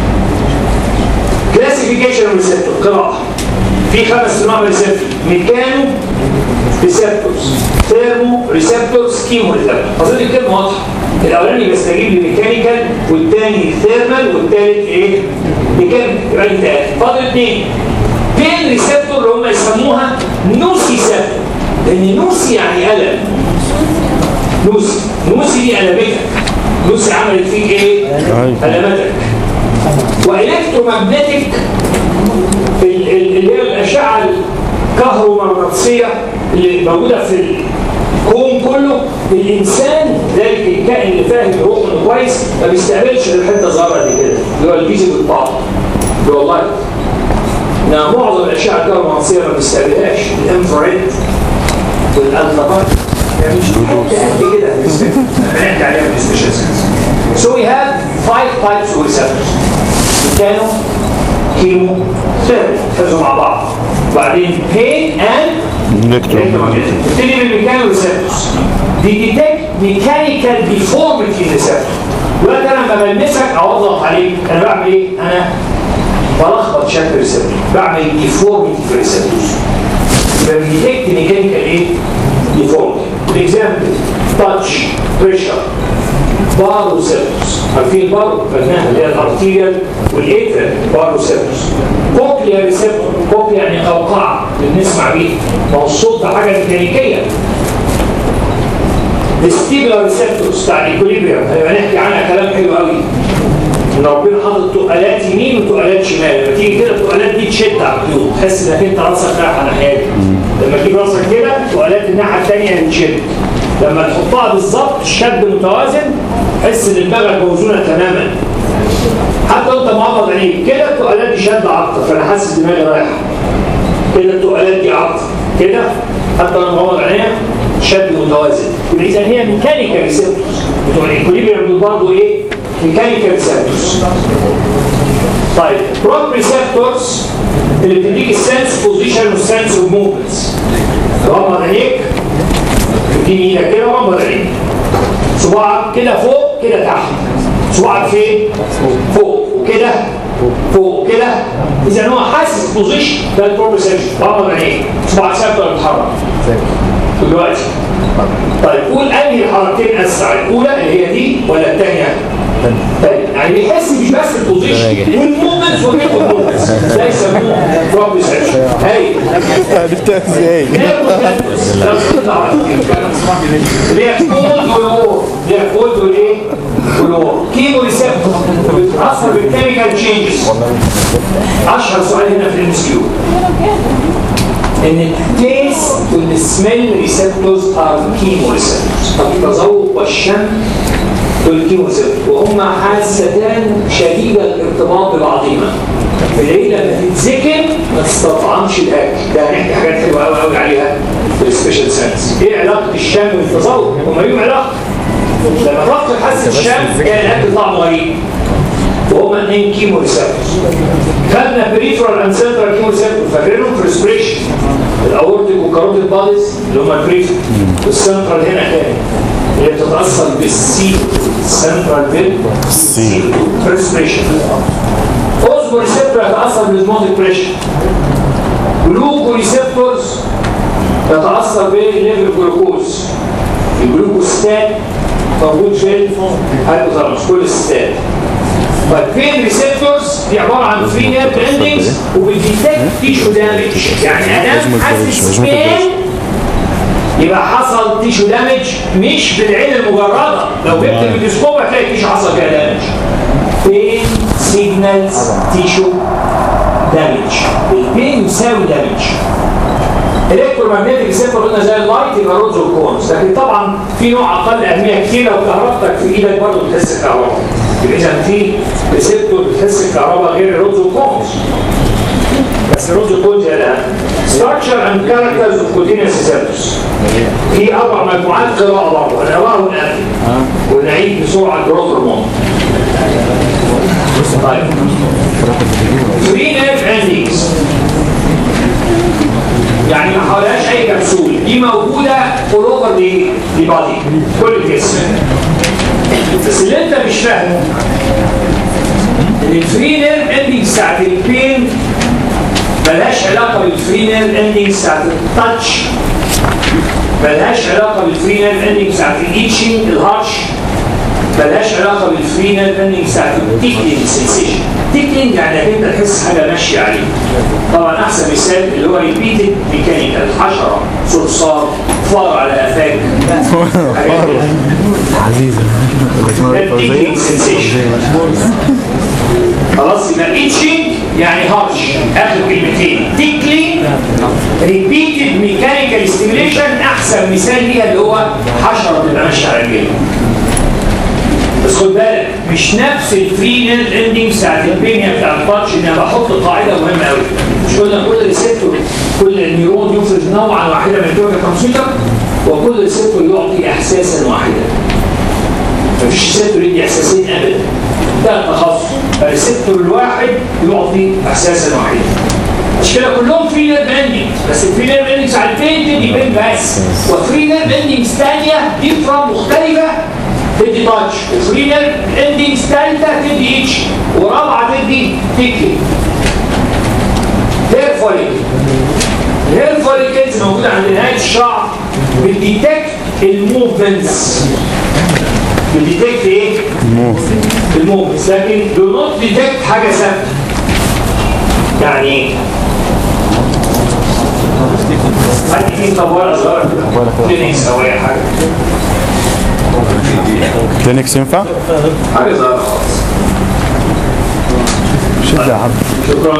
كلاسيفيكيشن ريسبتور قراءه في خمس انواع من ريسبتور ميكانو ريسبتورز ثيرمو ريسبتورز كيمو ريسبتور اظن الكلمه واضحه الاولاني بيستجيب لميكانيكال والثاني ثيرمال والثالث ايه؟ ميكانيكال يبقى انت فاضل اثنين بين ريسبتور اللي هم يسموها نوسي سبتور لان نوسي يعني الم نوسي نوسي دي المتك نوسي عملت فيك ايه؟ المتك والكترومagnetic اللي هي الاشعه الكهرومغناطيسيه اللي موجوده في الكون كله الانسان ذلك الكائن اللي فاهم الروح انه كويس ما بيستقبلش الحته الصغيره دي كده اللي هو الفيزيكال بارت اللي هو اللايت انما معظم الاشعه الكهرومغناطيسيه ما بيستقبلهاش الانفراريد والالترا يعني مش حته قد كده بنحكي عليها في السبيشال So we have five types of receptors. كانوا كيمو ثيرابي فازوا مع بعض وبعدين pain and electromagnetic نبتدي بالميكانو ريسبتورز دي ديتكت ميكانيكال ديفورميتي ريسبتور دلوقتي انا لما بلمسك او اضغط عليك انا بعمل ايه؟ انا بلخبط شكل ريسبتور بعمل ديفورميتي في الريسبتورز يبقى بيديتكت ميكانيكال ايه؟ ديفورميتي الاكزامبل تاتش بريشر بارو سيرتوس عارفين البارو خدناها اللي هي الارتيريال والايتر بارو سيرتوس كوكليا ريسبتور كوكليا يعني قوقعه اللي بنسمع بيها ما هو الصوت ده حاجه ميكانيكيه الستيبلر ريسبتورز بتاع الايكوليبريم هنبقى نحكي عنها كلام حلو قوي ان ربنا حاطط تقالات يمين وتقالات شمال لما تيجي كده التقالات دي تشد على الخيوط تحس انك انت راسك رايح ناحيه لما تجيب راسك كده تقالات الناحيه الثانيه تشد لما تحطها بالظبط الشد متوازن تحس ان دماغك موزونه تماما حتى وانت مغمض عينيك كده التقالات دي شد اكتر فانا حاسس دماغي رايحه كده التقالات دي اكتر كده حتى وانا مغمض عينيا شد متوازن يبقى اذا هي ميكانيكال ريسبتورز بتوع الايكوليبريم دول برضه ايه؟ ميكانيكال ريسبتورز طيب بروب ريسبتورز اللي بتديك السنس بوزيشن والسنس اوف موفمنتس غمض عينيك اديني ايدك كده وغمض عينيك صباعك كده فوق كده تحت صباعك فين؟ فوق وكده فوق كده اذا هو حاسس بوزيشن ده البروبريسبشن غمض عينيك صباعك ثابت ولا بيتحرك؟ دلوقتي طيب قول انهي الحركتين اسرع الاولى اللي هي دي ولا الثانيه؟ طيب يعني بيحس مش بس البوزيشن والمومنت وغير المومنت ده يسموه بروبريسبشن هاي عرفتها ازاي؟ ليها كولد والور ليها كولد والايه؟ والور كيمو ريسبتور بتتاثر بالكيميكال تشينجز اشهر سؤال هنا في الام كيو ان التيست والسميل ريسبتورز ار كيمو ريسبتورز التذوق والشم دول كيمو ريسبتورز وهم حاستان شديد الارتباط ببعضهما الليله لما تتذكر ما تستطعمش الاكل ده هنحكي حاجات حلوه قوي قوي عليها في السبيشال سنس ايه علاقه الشم بالتذوق؟ هما ليهم علاقه لما الرفض حس الشم كان الاكل طعمه غريب وهما اثنين كيمو ريسبتورز خدنا بريفرال اند سنترال كيمو ريسبتور فاكرينهم في الريسبريشن الاورتيك والكاروتيد باديز اللي هما البريفرال والسنترال هنا تاني اللي بتتاثر بالسي سنترال بيل سي ريسبريشن اوزمو ريسبتور يتاثر بالزموتيك بريشر جلوكو ريسبتورز يتاثر بالليفل جلوكوز الجلوكوستات موجود في الهايبوثالاموس كل الستات طيب فين ريسبتورز دي عباره عن فري نيرف اندنجز وبتديتكت تيشو دامج يعني ادام حاسس بين يبقى حصل تيشو دامج مش بالعين المجرده لو جبت الميكروسكوب هتلاقي التيشو حصل فيها دامج بين سيجنالز تيشو دامج البين يساوي دامج الكترومagnetic ريسبتور قلنا زي اللايت يبقى رودز والكونز لكن طبعا في نوع اقل اهميه كتير لو كهربتك في ايدك برضه بتحس الكهرباء يبقى اذا في ريسبتور بتحس الكهرباء غير الرودز والكونز بس الرودز والكونز هي الاهم structure and characters of continuous receptors في اربع مجموعات قراءه برضه هنقراها ونقفل ونعيد بسرعه الجروث هرمون طيب فري نيرف اندينجز يعني ما حوالهاش اي كبسول دي موجوده اول اوفر دي دي بادي كل الجسم بس اللي انت مش فاهمه ان الفري نيرف اندينجز بتاعت البين ملهاش علاقه بالفري نيرف اندينجز بتاعت التاتش ملهاش علاقه بالفري نيرف اندينجز بتاعت الايتشنج الهارش ملهاش علاقه بالفري نيرف اندينجز بتاعت التيكلينج سنسيشن تيكلينج يعني انك انت تحس حاجه ماشيه عليك طبعا احسن مثال اللي هو ريبيتد ميكانيكال حشره صرصار فار على قفاك عزيزة تيكلينج سنسيشن خلاص يبقى ايتشنج يعني هارش اخر كلمتين تيكلينج ريبيتد ميكانيكال ستيميليشن احسن مثال ليها اللي هو حشره بتبقى ماشيه على رجليها بس خد بالك مش نفس الفري نيرف اندنج بتاعت البينيا بتاع التاتش ان انا بحط قاعده مهمه قوي مش قلنا كل ريسبتور كل نيرون يفرز نوعا واحدا من الدوره الكمبيوتر وكل ريسبتور يعطي احساسا واحدا مفيش ريسبتور يدي احساسين ابدا ده تخصص الريسبتور الواحد يعطي احساسا واحدا مش كده كلهم فري نيرف اندنجز بس الفري نيرف اندنجز على البين تدي بين بس وفري نيرف اندنجز ثانيه دي فرام مختلفه تدي تاتش وفري نيرف اندنجز ثالثه تدي اتش ورابعه تدي تيكي هير فوليكل الهير فوليكلز موجوده عند نهايه الشعر بتديتكت الموفمنتس بتديتكت ايه؟ الموفمنتس لكن دو نوت ديتكت حاجه ثابته يعني ايه؟ هدي في طبوره صغيره كده كلينكس او اي حاجه كلينكس ينفع؟ حاجه صغيره خالص شد يا عم شكرا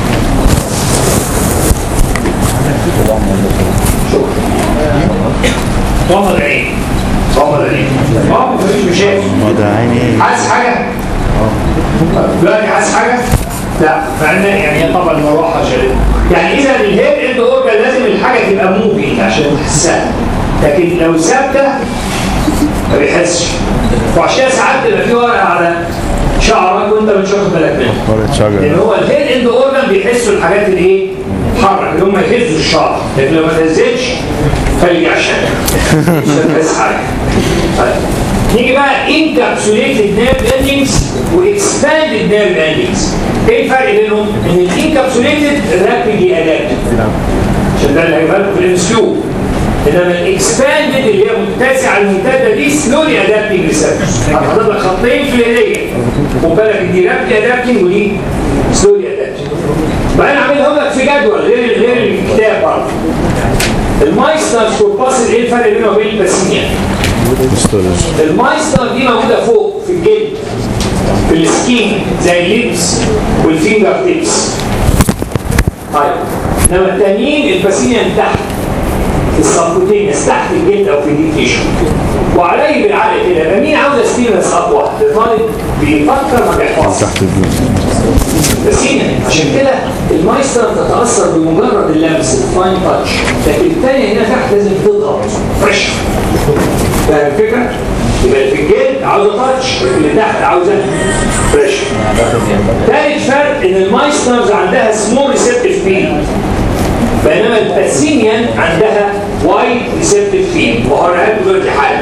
شكرا غمض العين غمض العين اه مفيش مشاكل ما ده عيني حاسس حاجه؟ دلوقتي حاسس حاجه؟ لا مع ان يعني هي طبعا المروحه شديده يعني اذا الهيد اند اورجان لازم الحاجه تبقى موفي عشان تحسها لكن لو ثابته ما بيحسش وعشان كده ساعات تبقى في ورقه على شعرك وانت مش واخد بالك منها ورقة شجر لان هو الهيد اند اورجان بيحسوا الحاجات اللي ايه؟ تتحرك اللي هم يهزوا الشعر لكن لو ما تهزتش خلي عشان مش هتحس حاجه طيب نيجي بقى انكابسوليتد نيرف اندنجز واكسباندد نيرف اندنجز ايه الفرق بينهم؟ ان الانكابسوليتد رابيدلي ادابتد عشان ده اللي هيبقى لكم في الام اس كيو انما الاكسباندد اللي هي متسعه الممتده دي سلولي ادابتنج ريسبتورز هتحط لك خطين في الهديه خد بالك دي رابيدلي ادابتنج ودي سلولي ادابتنج بعدين عاملهم لك في جدول غير غير الكتاب برضه المايسترز كورباسل ايه الفرق بينه وبين الباسينيا؟ المايستر دي موجوده فوق في الجلد في السكين زي الليبس والفينجر تيبس طيب انما التانيين الباسينيا من تحت في السبكوتينيوس تحت الجلد او في الديب تيشو وعليه بالعقل كده يبقى مين عاوز ستيرنس اقوى؟ الطالب بيفكر ما بيحفظش تحت الجنة بسينا عشان كده المايستر تتاثر بمجرد اللمس الفاين تاتش لكن الثانيه هنا تحت لازم تضغط فريش فاهم الفكره؟ يبقى اللي في الجلد عاوزه تاتش اللي تحت عاوزه فريش ثالث فرق ان المايسترز عندها سمول ريسبتيف فيلد بينما الباسينيان عندها وايد ريسبتيف فيلد وهوريها لكم دلوقتي حالا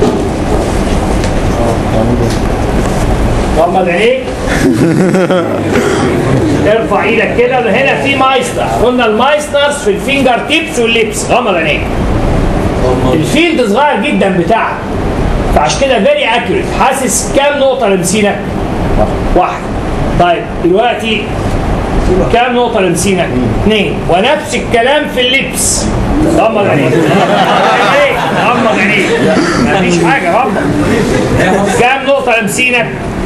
غمض عينيك ارفع ايدك كده هنا في مايستر قلنا المايسترز في الفينجر تيبس والليبس غمض عينيك الفيلد صغير جدا بتاعك فعشان كده فيري اكيوريت حاسس كام نقطه لمسينا؟ واحده طيب دلوقتي كام نقطه لمسينا؟ اثنين ونفس الكلام في اللبس غمض عينيك غمض عينيك مفيش حاجه غمض كام نقطه لمسينا؟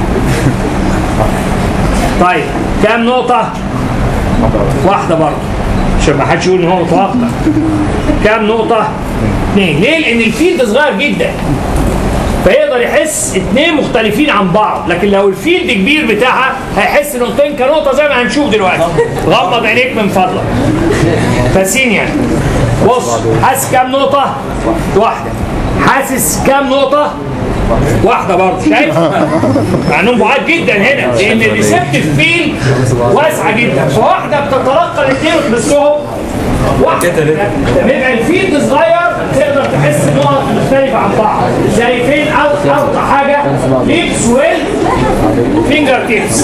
طيب كام نقطة؟ واحدة برضه عشان ما حدش يقول ان هو متوقع كام نقطة؟ اثنين ليه؟ لأن الفيلد صغير جدا فيقدر يحس اثنين مختلفين عن بعض لكن لو الفيلد كبير بتاعها هيحس نقطتين كنقطة زي ما هنشوف دلوقتي غمض عينيك من فضلك فاسين يعني بص حاسس كام نقطة؟ واحدة حاسس كام نقطة؟ واحدة برضه شايف؟ مع انهم بعاد جدا هنا لان الريسبتيف فيل واسعة جدا فواحدة بتتلقى الاثنين وتحسهم واحدة لما يبقى الفيلد صغير تقدر تحس نقط مختلفة عن بعض زي فين أو أوطى حاجة ليبس ويل فينجر تيبس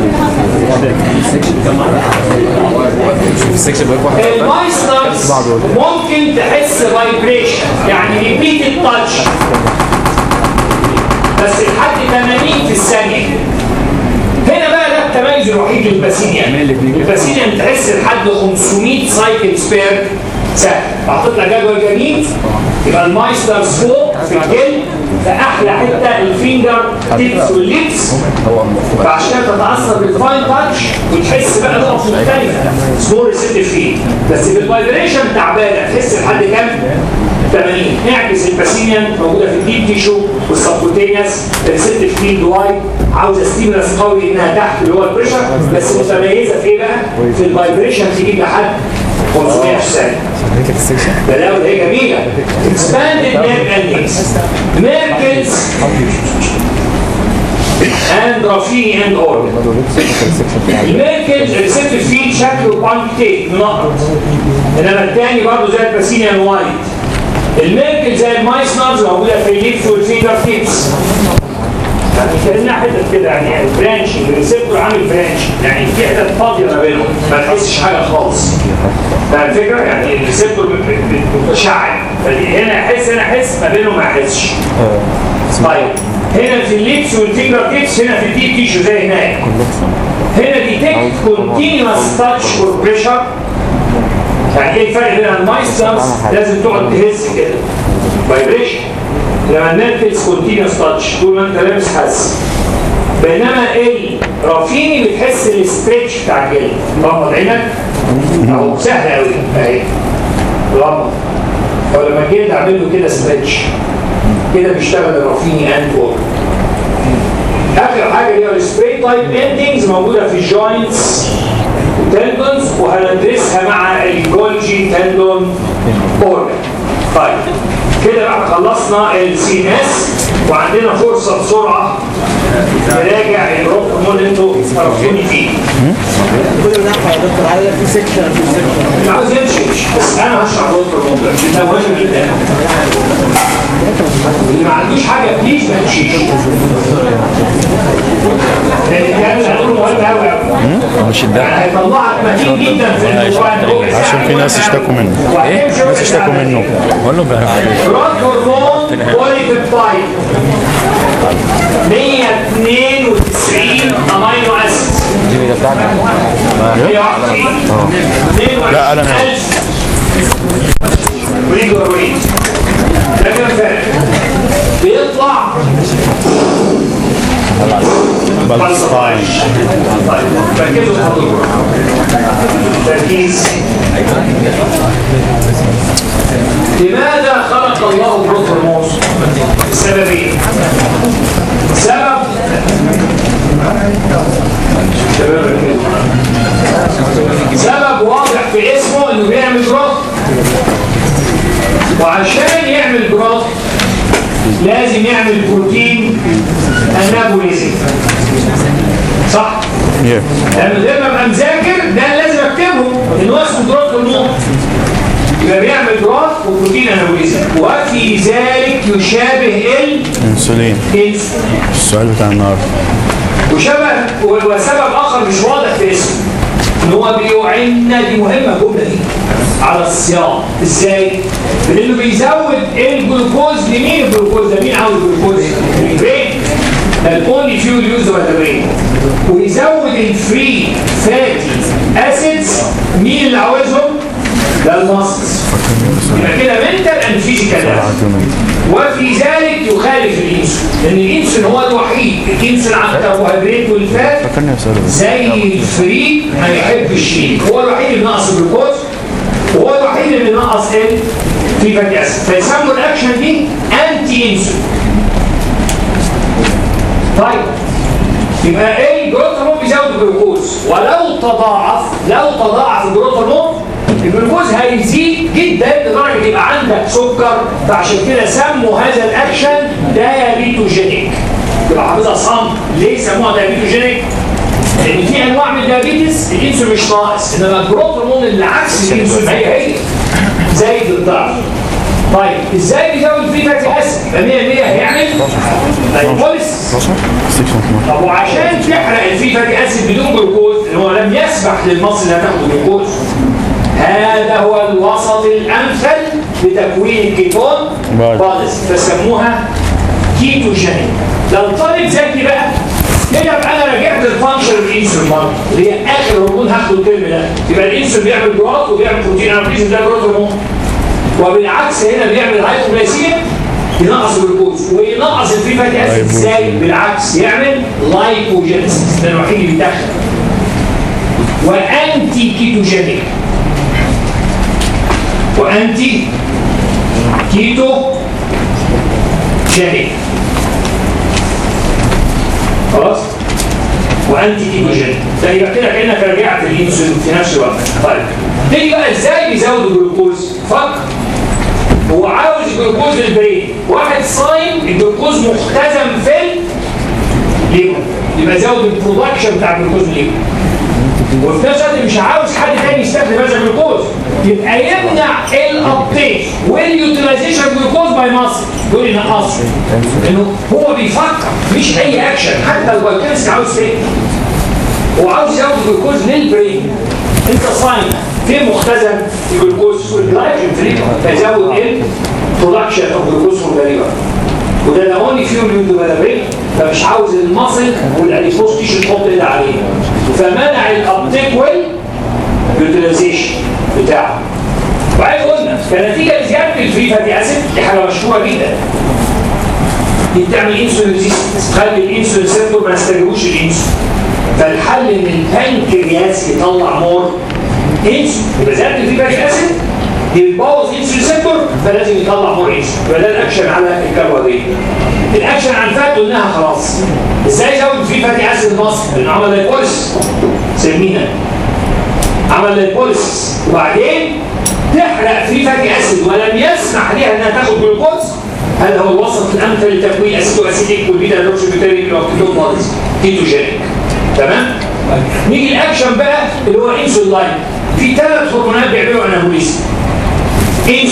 المايسترز ممكن تحس فايبريشن يعني ريبيتد تاتش بس لحد 80 في الثانية هنا بقى ده التميز الوحيد للباسينيا الباسينيا بتحس لحد 500 سايكل سبير سهل بعطيت لك جدول جديد يبقى المايسترز فوق في الجلد في احلى حته الفينجر تيبس والليبس فعشان تتاثر بالفاين تاتش وتحس بقى نقط مختلفه سمول ريسيتيف فيه بس بالفايبريشن تعبانه تحس لحد كام؟ 80 اعكس الباسينيان موجوده في الديب تيشو والسبكوتينيوس الريسبتيف فيلد وايد عاوزه ستيمولس قوي انها تحت اللي هو البريشر بس متميزه في ايه بقى؟ في الفايبريشن تجيب لحد 500 في الثانيه ده الاول هي جميله expanded nerve endings Merkel's and Raffini and organ الميركل الريسبتيف فيلد شكله بانكتيك منقط انما الثاني برضه زي الباسينيان وايت الميركل زي المايسنرز موجوده في الليف والفينجر تيبس يعني كانها حتت كده يعني برانشنج الريسبتور عامل برانشنج يعني في حتت فاضيه ما بينهم ما تحسش حاجه خالص فاهم الفكره؟ يعني الريسبتور متشعب هنا احس هنا احس ما بينهم ما احسش طيب هنا في الليبس والفينجر تيبس هنا في الديب تيشو زي هناك هنا ديتكت كونتينوس تاتش اور بريشر يعني ايه الفرق بين المايسترز لازم تقعد تهز كده فايبريشن لما النرفز كونتينوس تاتش طول ما انت لابس حس بينما الرافيني بتحس الاستريتش بتاع الجلد غمض عينك اهو سهل قوي اهي غمض ولما الجلد اعمل له كده استريتش كده بيشتغل الرافيني اند وورك اخر حاجه هي السبراي تايب اندنجز موجوده في الجوينتس تندونز وهندرسها مع الجولجي تندون اورجن طيب كده بقى خلصنا السي اس وعندنا فرصه بسرعه نراجع الروك اللي انتوا عرفتوني فيه كل ناحية يا دكتور على في سكشن في سكشن اللي عاوز يمشي يمشي بس انا هشرح دكتور الموضوع ده مهم جدا اللي ما عندوش حاجه بليز ما يمشيش لان الكلام اللي هنقوله مهم قوي قوي مش الدم يعني هيطلعك متين جدا في الموضوع عشان في ناس اشتكوا منه ايه؟ ناس اشتكوا منه بقول له بقى بلاد هرمون بوليبيبتايد 192 امينو اسيد لا، قلم. وريجورين ده كام فرق بيطلع بالسفاين طيب ركزوا في الحضور تركيز لماذا خلق الله جروث هرمون؟ السببين سبب شباب ركزوا. سبب واضح في اسمه انه بيعمل جروث وعشان يعمل جروث لازم يعمل بروتين انابوليزم صح؟ لما غير ما ابقى مذاكر ده لازم اكتبه ان هو اسمه جروث هرمون يبقى بيعمل جروث وبروتين انابوليزم وفي ذلك يشابه انسولين الانسولين السؤال بتاع النهارده وشبه وسبب اخر مش واضح في اسمه ان هو بيعنا دي مهمه الجمله دي على الصيام ازاي؟ لانه بيزود الجلوكوز لمين الجلوكوز ده مين عاوز الجلوكوز؟ البرين ده الاونلي فيول يوز ولا البرين ويزود الفري فاتي اسيدز مين اللي عاوزهم؟ ده المصص يبقى كده منتال اند فيزيكال وفي ذلك يخالف الانسولين لان الانسولين هو الوحيد الانسولين على الكربوهيدرات والفات فكرني اساله زي الفري ما يحبش الشيء هو الوحيد اللي ناقص الجلوكوز وهو الوحيد اللي ناقص ايه في فاتي اسيد فيسموا الاكشن دي انتي انسولين طيب يبقى ايه الجروث هرمون بيزود الجلوكوز ولو تضاعف لو تضاعف الجروث هرمون الجلوكوز هيزيد جدا لدرجه يبقى عندك سكر فعشان كده سموا هذا الاكشن دايابيتوجينيك تبقى حافظها صم ليه سموها دايابيتوجينيك؟ لان في انواع من الدايابيتس الانسولين مش ناقص انما الجروث هرمون اللي عكس الانسولين هي هي زايد الضعف طيب ازاي بيزود فيه فاتي اسيد؟ يبقى 100 100 هيعمل لايبوليس طب وعشان تحرق الفري فاتي اسيد بدون جلوكوز اللي هو لم يسمح للمصل انها تاخد جلوكوز هذا هو الوسط الامثل لتكوين الكيتون بعد. خالص فسموها كيتوجينيك لو الطالب ذكي بقى كده يبقى انا رجعت الفانكشن الانسولين برضه اللي هي اخر هرمون هاخده الترم ده يبقى الانسولين بيعمل جروث وبيعمل بروتين انابليزم ده جروث هرمون وبالعكس هنا بيعمل هايبوغلايسيميا ينقص الجلوكوز وينقص الفري فاتي اسيد ازاي بالعكس يعمل لايبوجينيسيس ده الوحيد اللي بيتاخد وانتي كيتوجينيك وانتي كيتو جينيك خلاص وانتي كيتوجين ده يبقى كده كانك رجعت الانسولين في نفس الوقت طيب تيجي بقى ازاي بيزود الجلوكوز فكر هو عاوز الجلوكوز للبرين واحد صايم الجلوكوز مختزن في الليفر يبقى زود البرودكشن بتاع الجلوكوز للليفر وفي نفس الوقت مش عاوز حد تاني يستخدم هذا الجلوكوز يبقى يمنع الابتيك واليوتيلايزيشن جلوكوز باي مصر دول ينقصوا لانه هو بيفكر مش اي اكشن حتى البايوكيمستري عاوز ايه هو عاوز يزود الجلوكوز للبرين انت صايم فين مختزن الجلوكوز والجلايكوجين في الليفر فيزود البرودكشن اوف جلوكوز في الليفر وده لو اونلي فيهم اليوتيلايزيشن فمش عاوز المصل والاديبوز تيشو تحط ايدها عليه فمنع الابتيك واليوتيلايزيشن بتاعه وعايز قلنا كنتيجه لزياده الفري فاتي اسيد دي حاجه مشهوره جدا دي بتعمل انسولين ريزيستنس تخلي الانسولين سيرتور ما يستجيبوش الانسولين فالحل ان البنكرياس يطلع مور انسولين يبقى زياده الفري فاتي اسيد بيبوظ انسولين سيرتور فلازم يطلع مور انسولين يبقى ده الاكشن على الكربوهيدرات الاكشن على الفات قلناها خلاص ازاي يزود الفري فاتي اسيد المصل لانه عمل لايبوليس سمينا عمل لايبوليس وبعدين تحرق فري فاتي اسيد ولم يسمح ليها انها تاخد جلوكوز هذا هو الوسط الامثل لتكوين اسيدو اسيديك والبيتا هيدروكسيبيتاري والاوكتيدوماليز كيتوجينيك تمام نيجي الاكشن بقى اللي هو انسولين لاين في ثلاث هرمونات بيعملوا انابوليزم انسولين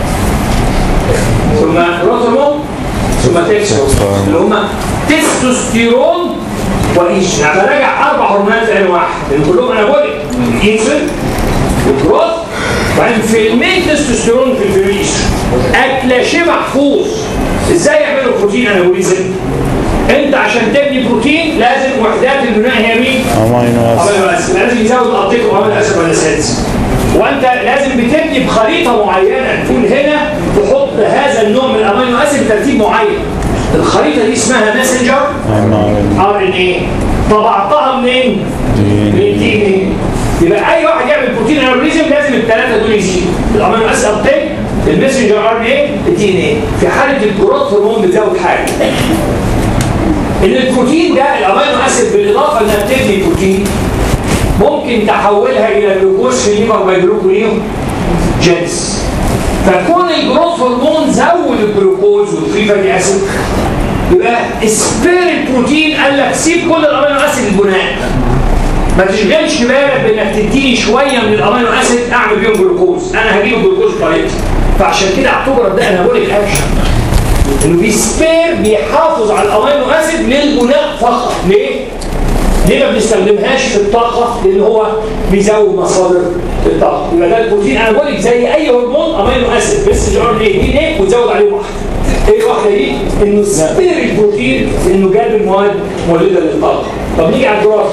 ثم روترمون ثم تكسون اللي هم تستوستيرون وانسولين يعني براجع اربع هرمونات في عين واحد لان كلهم انابوليك الانسولين والجروث وبعدين فيلمين تستوستيرون في الفيريس اكلاشيه محفوظ ازاي يعملوا بروتين انابوليزم انت عشان تبني بروتين لازم وحدات البناء هي مين؟ امينو اسيد امينو اسيد لازم يزود الابتيك وامينو اسيد ولا سادس وانت لازم بتبني بخريطه معينه تكون هنا تحط هذا النوع من الامينو اسيد بترتيب معين الخريطه دي اسمها ماسنجر ار ان اي طبعتها منين؟ من دي ان اي يبقى اي واحد يعمل بروتين انابوليزم لازم الثلاثه دول يزيدوا الامينو اسيد ابتيك المسنجر ار ان اي الدي ان اي في حاله الجروث هرمون بتزود حاجه ان البروتين ده الامينو اسيد بالاضافه انها بتبني بروتين ممكن تحولها الى جلوكوز في الليفر باي جلوكونيوم جنس فكون الجروث هرمون زود الجلوكوز والفري فاتي اسيد يبقى سبير البروتين قال لك سيب كل الامينو اسيد البناء ما تشغلش بالك بانك تديني شويه من الامينو اسيد اعمل بيهم جلوكوز انا هجيب الجلوكوز بطريقتي فعشان كده اعتبر ده انابوليك اكشن انه بيسبير بيحافظ على الامينو اسيد للبناء فقط ليه؟ ليه ما بنستخدمهاش في الطاقه؟ لان هو بيزود مصادر الطاقه يبقى ده البروتين انابوليك زي اي هرمون امينو اسيد بس الار دي دي ايه وتزود عليه واحده ايه الواحده دي؟ انه سبير البروتين انه جاب المواد مولده للطاقه طب نيجي على الجراف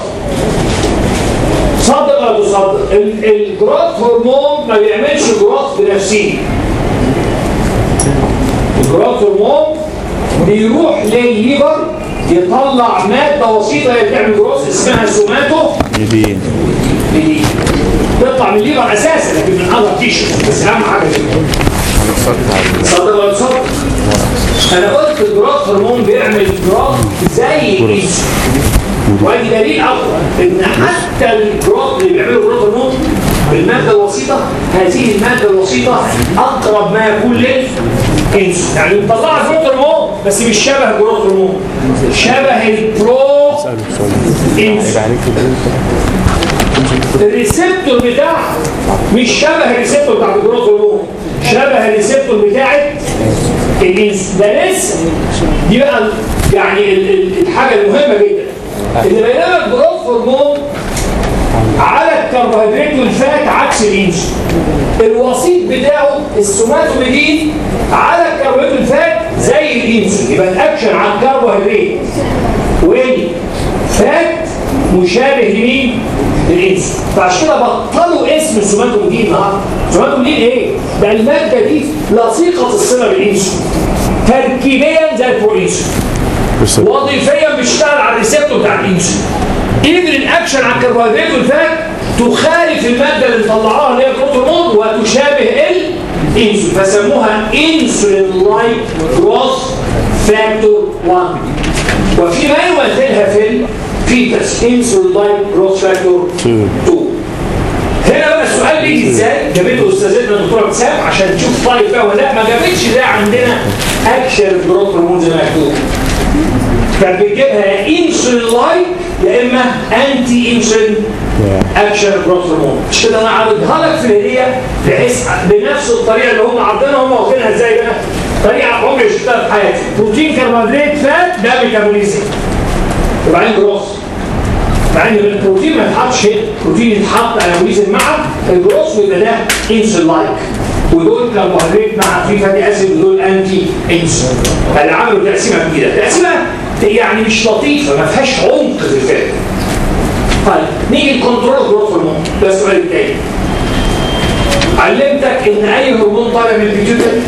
صدق ولا تصدق ال- الجروث هرمون ما بيعملش جروث بنفسه الجروث هرمون بيروح للليفر يطلع ماده بسيطه هي بتعمل جروث اسمها سوماتو يبين بدي تطلع من الليفر اساسا لكن من اذر تيشو بس اهم حاجه كده صدق ولا تصدق انا قلت الجروث هرمون بيعمل جروث زي الجيش وادي دليل اقوى ان حتى الجروث اللي بيعمله جروث هرمون بالماده الوسيطه هذه الماده الوسيطه اقرب ما يكون للانسولين يعني مطلعه جروث هرمون بس مش شبه جروث هرمون شبه البرو انسولين الريسبتور بتاعها مش شبه الريسبتور بتاع الجروث هرمون شبه الريسبتور بتاعت الانس ده لسه دي بقى يعني ال- ال- الحاجه المهمه جدا ان بينما الجروث هرمون على الكربوهيدرات والفات عكس الانسولين الوسيط بتاعه السوماتوميدين على الكربوهيدرات والفات زي الانسولين يبقى الاكشن على الكربوهيدرات والفات مشابه لمين؟ للانسولين فعشان كده بطلوا اسم السوماتوميدين النهارده السوماتوميدين ايه؟ ده الماده دي لصيقه الصله بالانسولين تركيبيا زي البروانسولين وظيفيا بيشتغل على الريسبتور بتاع الانسولين ايفن الاكشن على الكربوهيدرات والفات تخالف الماده اللي مطلعاها اللي هي البروتونول وتشابه انسولين فسموها انسولين لايك جروث فاكتور 1 وفي ما يمثلها في الفيتس انسولين لايك جروث فاكتور 2 هنا بقى السؤال بيجي ازاي؟ جابته استاذتنا الدكتوره ابتسام عشان تشوف طيب فيها ولا لا ما جابتش ده عندنا اكشن جروث هرمون زي ما مكتوب كانت بتجيبها يا انسولين لايك يا اما انتي انسولين اكشن جروث هرمون مش كده انا عارضها لك في الهديه بحيث بنفس الطريقه اللي هم عارضينها هم واخدينها ازاي بقى؟ طريقه عمري شفتها في حياتي بروتين كربوهيدرات فات ده ميتابوليزم وبعدين جروث مع ان البروتين ما يتحطش هنا البروتين يتحط انابوليزم مع الجروث ويبقى ده انسولين لايك ودول كربوهيدرات مع في فاتي اسيد ودول انتي انسولين فاللي عملوا تقسيمه جديده تقسيمه يعني مش لطيفه ما فيهاش عمق في الفات طيب نيجي لكنترول جروث هرمون ده السؤال التاني علمتك ان اي هرمون طالع من البيتيوتري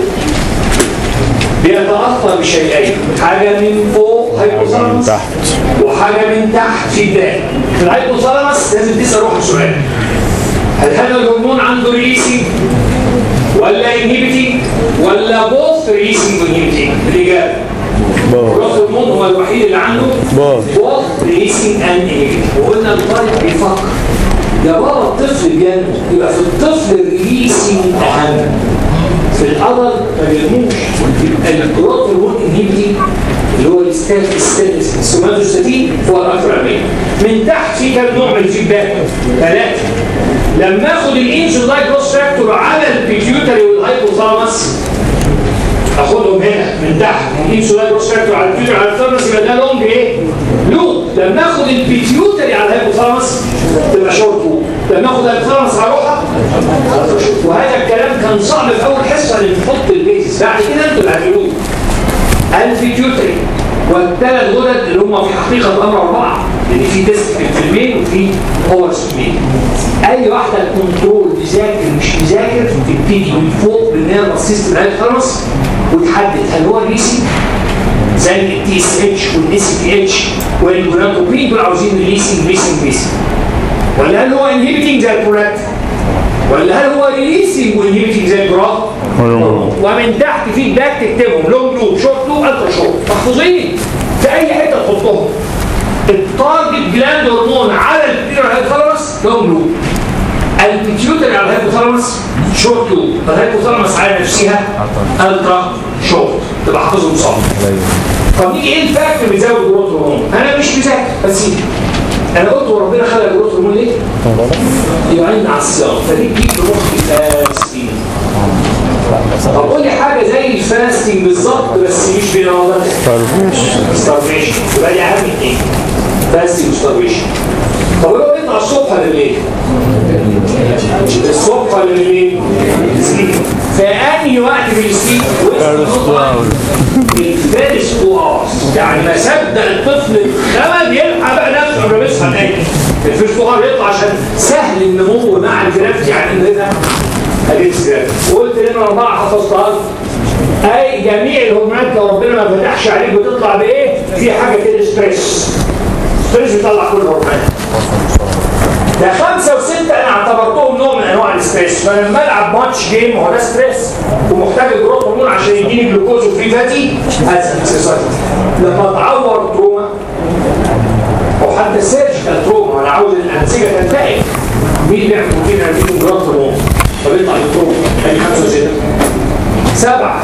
بيتأثر بشيئين حاجة من فوق هيبوثالاموس تحت. وحاجة من تحت في الداخل في الهيبوثالاموس لازم تسأل روحك سؤال هل هذا الهرمون عنده ريليسنج ولا انهبيتنج ولا بوث ريليسنج وانهبيتنج الإجابة جروث هرمون هو الوحيد اللي عنده Both. بوث ريليسنج اند انهبيتنج وقلنا الطالب بيفكر يا بابا الطفل بينمو يبقى في الطفل الريليسنج أهم في الأذر ما بيرموش يبقى الجروث هرمون انهبيتنج اللي هو الستات الستاتس السوماتوستاتين هو الاكثر اهميه من تحت في كام نوع من الفيدباك ثلاثه لما اخد الانسولين جروث فاكتور على البيتيوتري والهايبوثالاموس اخدهم هنا من تحت الانسولين جروث فاكتور على البيتيوتري على الهايبوثالاموس يبقى ده لونج ايه؟ لوب لما اخد البيتيوتري على الهايبوثالاموس تبقى شورت لوب لما اخد الهايبوثالاموس هروحها وهذا الكلام كان صعب في اول حصه اللي نحط البيزس بعد كده انتوا اللي هتعملوه الفيتيوتري والثلاث غدد اللي هم في حقيقه الامر اربعه لان في تيست في الفيلمين وفي اور سفلين اي واحده كنترول مذاكر مش مذاكر تبتدي من فوق بالنيرفس سيستم الهايبوثالاموس وتحدد هل هو ريسي زي التي اس اتش والاس تي اتش والجلوكوبين دول عاوزين ريليسنج ريسنج ريسنج ولا هل هو انهبيتنج زي البرولاكت ولا هل هو ريليسنج وانهبيتنج زي الجراف ومن تحت فيدباك تكتبهم لونج لوب شورت لوب الترا شورت محفوظين في اي حته تحطهم التارجت جلاند هرمون على البيتيوتري هايبوثالاموس لونج لوب البيتيوتري على الهايبوثالاموس شورت لوب الهايبوثالاموس على نفسها الترا شورت تبقى حافظهم صح طب نيجي ايه الفاكتور اللي بيزود الجروث هرمون انا مش مذاكر بس انا قلت وربنا خلق الجروث هرمون ليه؟ يعين على الصيام فدي تجيب في مخي فاستين طب قول لي حاجه زي الفاستنج بالظبط بس مش برمضان ستارفيشن يبقى دي اهم اثنين فاستنج وستارفيشن طب لو بيطلع الصبح ولا بالليل؟ الصبح ولا بالليل؟ سليب فانهي وقت في السليب؟ الفيرست تو اورز يعني ما صدق الطفل الخمد يلحق بقى نفسه قبل ما يصحى تاني الفيرست تو اورز يطلع عشان سهل النمو مع الجرافت يعني هنا اجنس جرافت وقلت لنا اربعه حفظتها لكم. اي جميع الهرمونات لو ربنا ما فتحش عليك بتطلع بايه؟ في حاجه كده ستريس ستريس بيطلع كل الهرمونات ده خمسة وستة أنا اعتبرتهم نوع من أنواع الستريس فلما ألعب ماتش جيم هو ده ستريس ومحتاج الجروث هرمون عشان يديني جلوكوز وفري فاتي هذا اكسرسايز لما أتعور تروما أو حتى سيرجيكال تروما أنا عاوز الأنسجة تنتهي مين بيعمل بروتين عندهم جروث هرمون فبيطلع التروما ادي خمسة وستة سبعة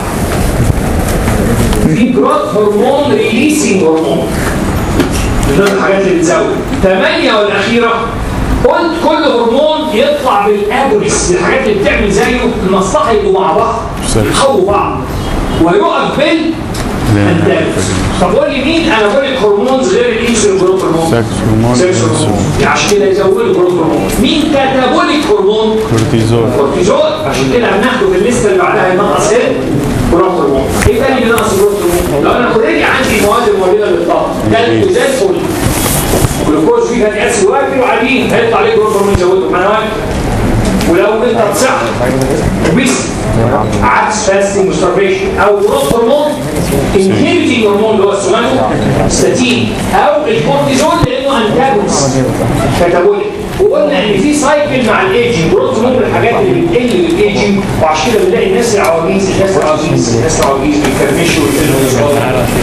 في جروث هرمون ريليسنج هرمون من ضمن الحاجات اللي بتزود ثمانية والأخيرة قلت كل هرمون يطلع بالأجرس الحاجات اللي بتعمل زيه المصلحة يبقوا مع بعض يقووا بعض ويقف بال الدافع. طب قول لي مين انا بقول لك هرمونز غير الانسولين جروث هرمون سكس هرمون، سكس هرمون يعني عشان كده يزودوا جروث هرمون مين كاتابوليك هرمون كورتيزول كورتيزول عشان كده هناخده في الليسته اللي بعدها ينقص ايه؟ جروث هرمون ايه تاني بينقص جروث هرمون؟ لو انا اوريدي عندي مواد موجوده للطاقه ده زي الفل جلوكوز فيه فاتي اسيد واكل وعاديين هيطلع عليه جروث هرمون يزوده ما انا واكل ولو انت بصح بس عكس فاستنج وستارفيشن او جروث هرمون انهبيتنج هرمون اللي هو السوماتو ستاتين او الكورتيزول لانه انتاجونست كاتابوليك وقلنا ان في سايكل مع الايجنج جروث هرمون من الحاجات اللي بتقل بالايجنج وعشان كده بنلاقي الناس العواجيز الناس العواجيز الناس العواجيز بيكرمشوا ويقلوا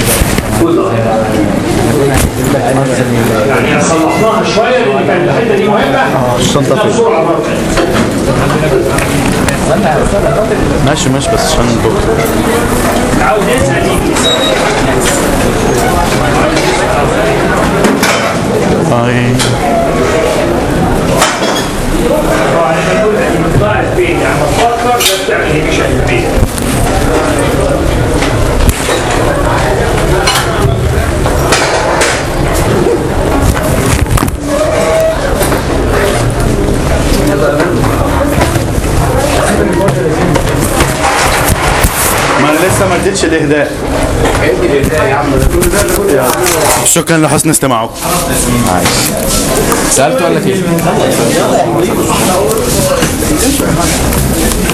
يعني صلحناها شويه لان كانت الحته دي مهمه الشنطة فين؟ بسرعه مره ماشي ماشي بس عشان الدكتور عاوز نسال يجي طيب طبعا احنا قلنا ان بتطلع البيت يعني ما تفكر ده بتعمل ايه مش البيت ما انا لسه ما اديتش الاهداء شكرا لحسن استماعكم سالت ولا كيف؟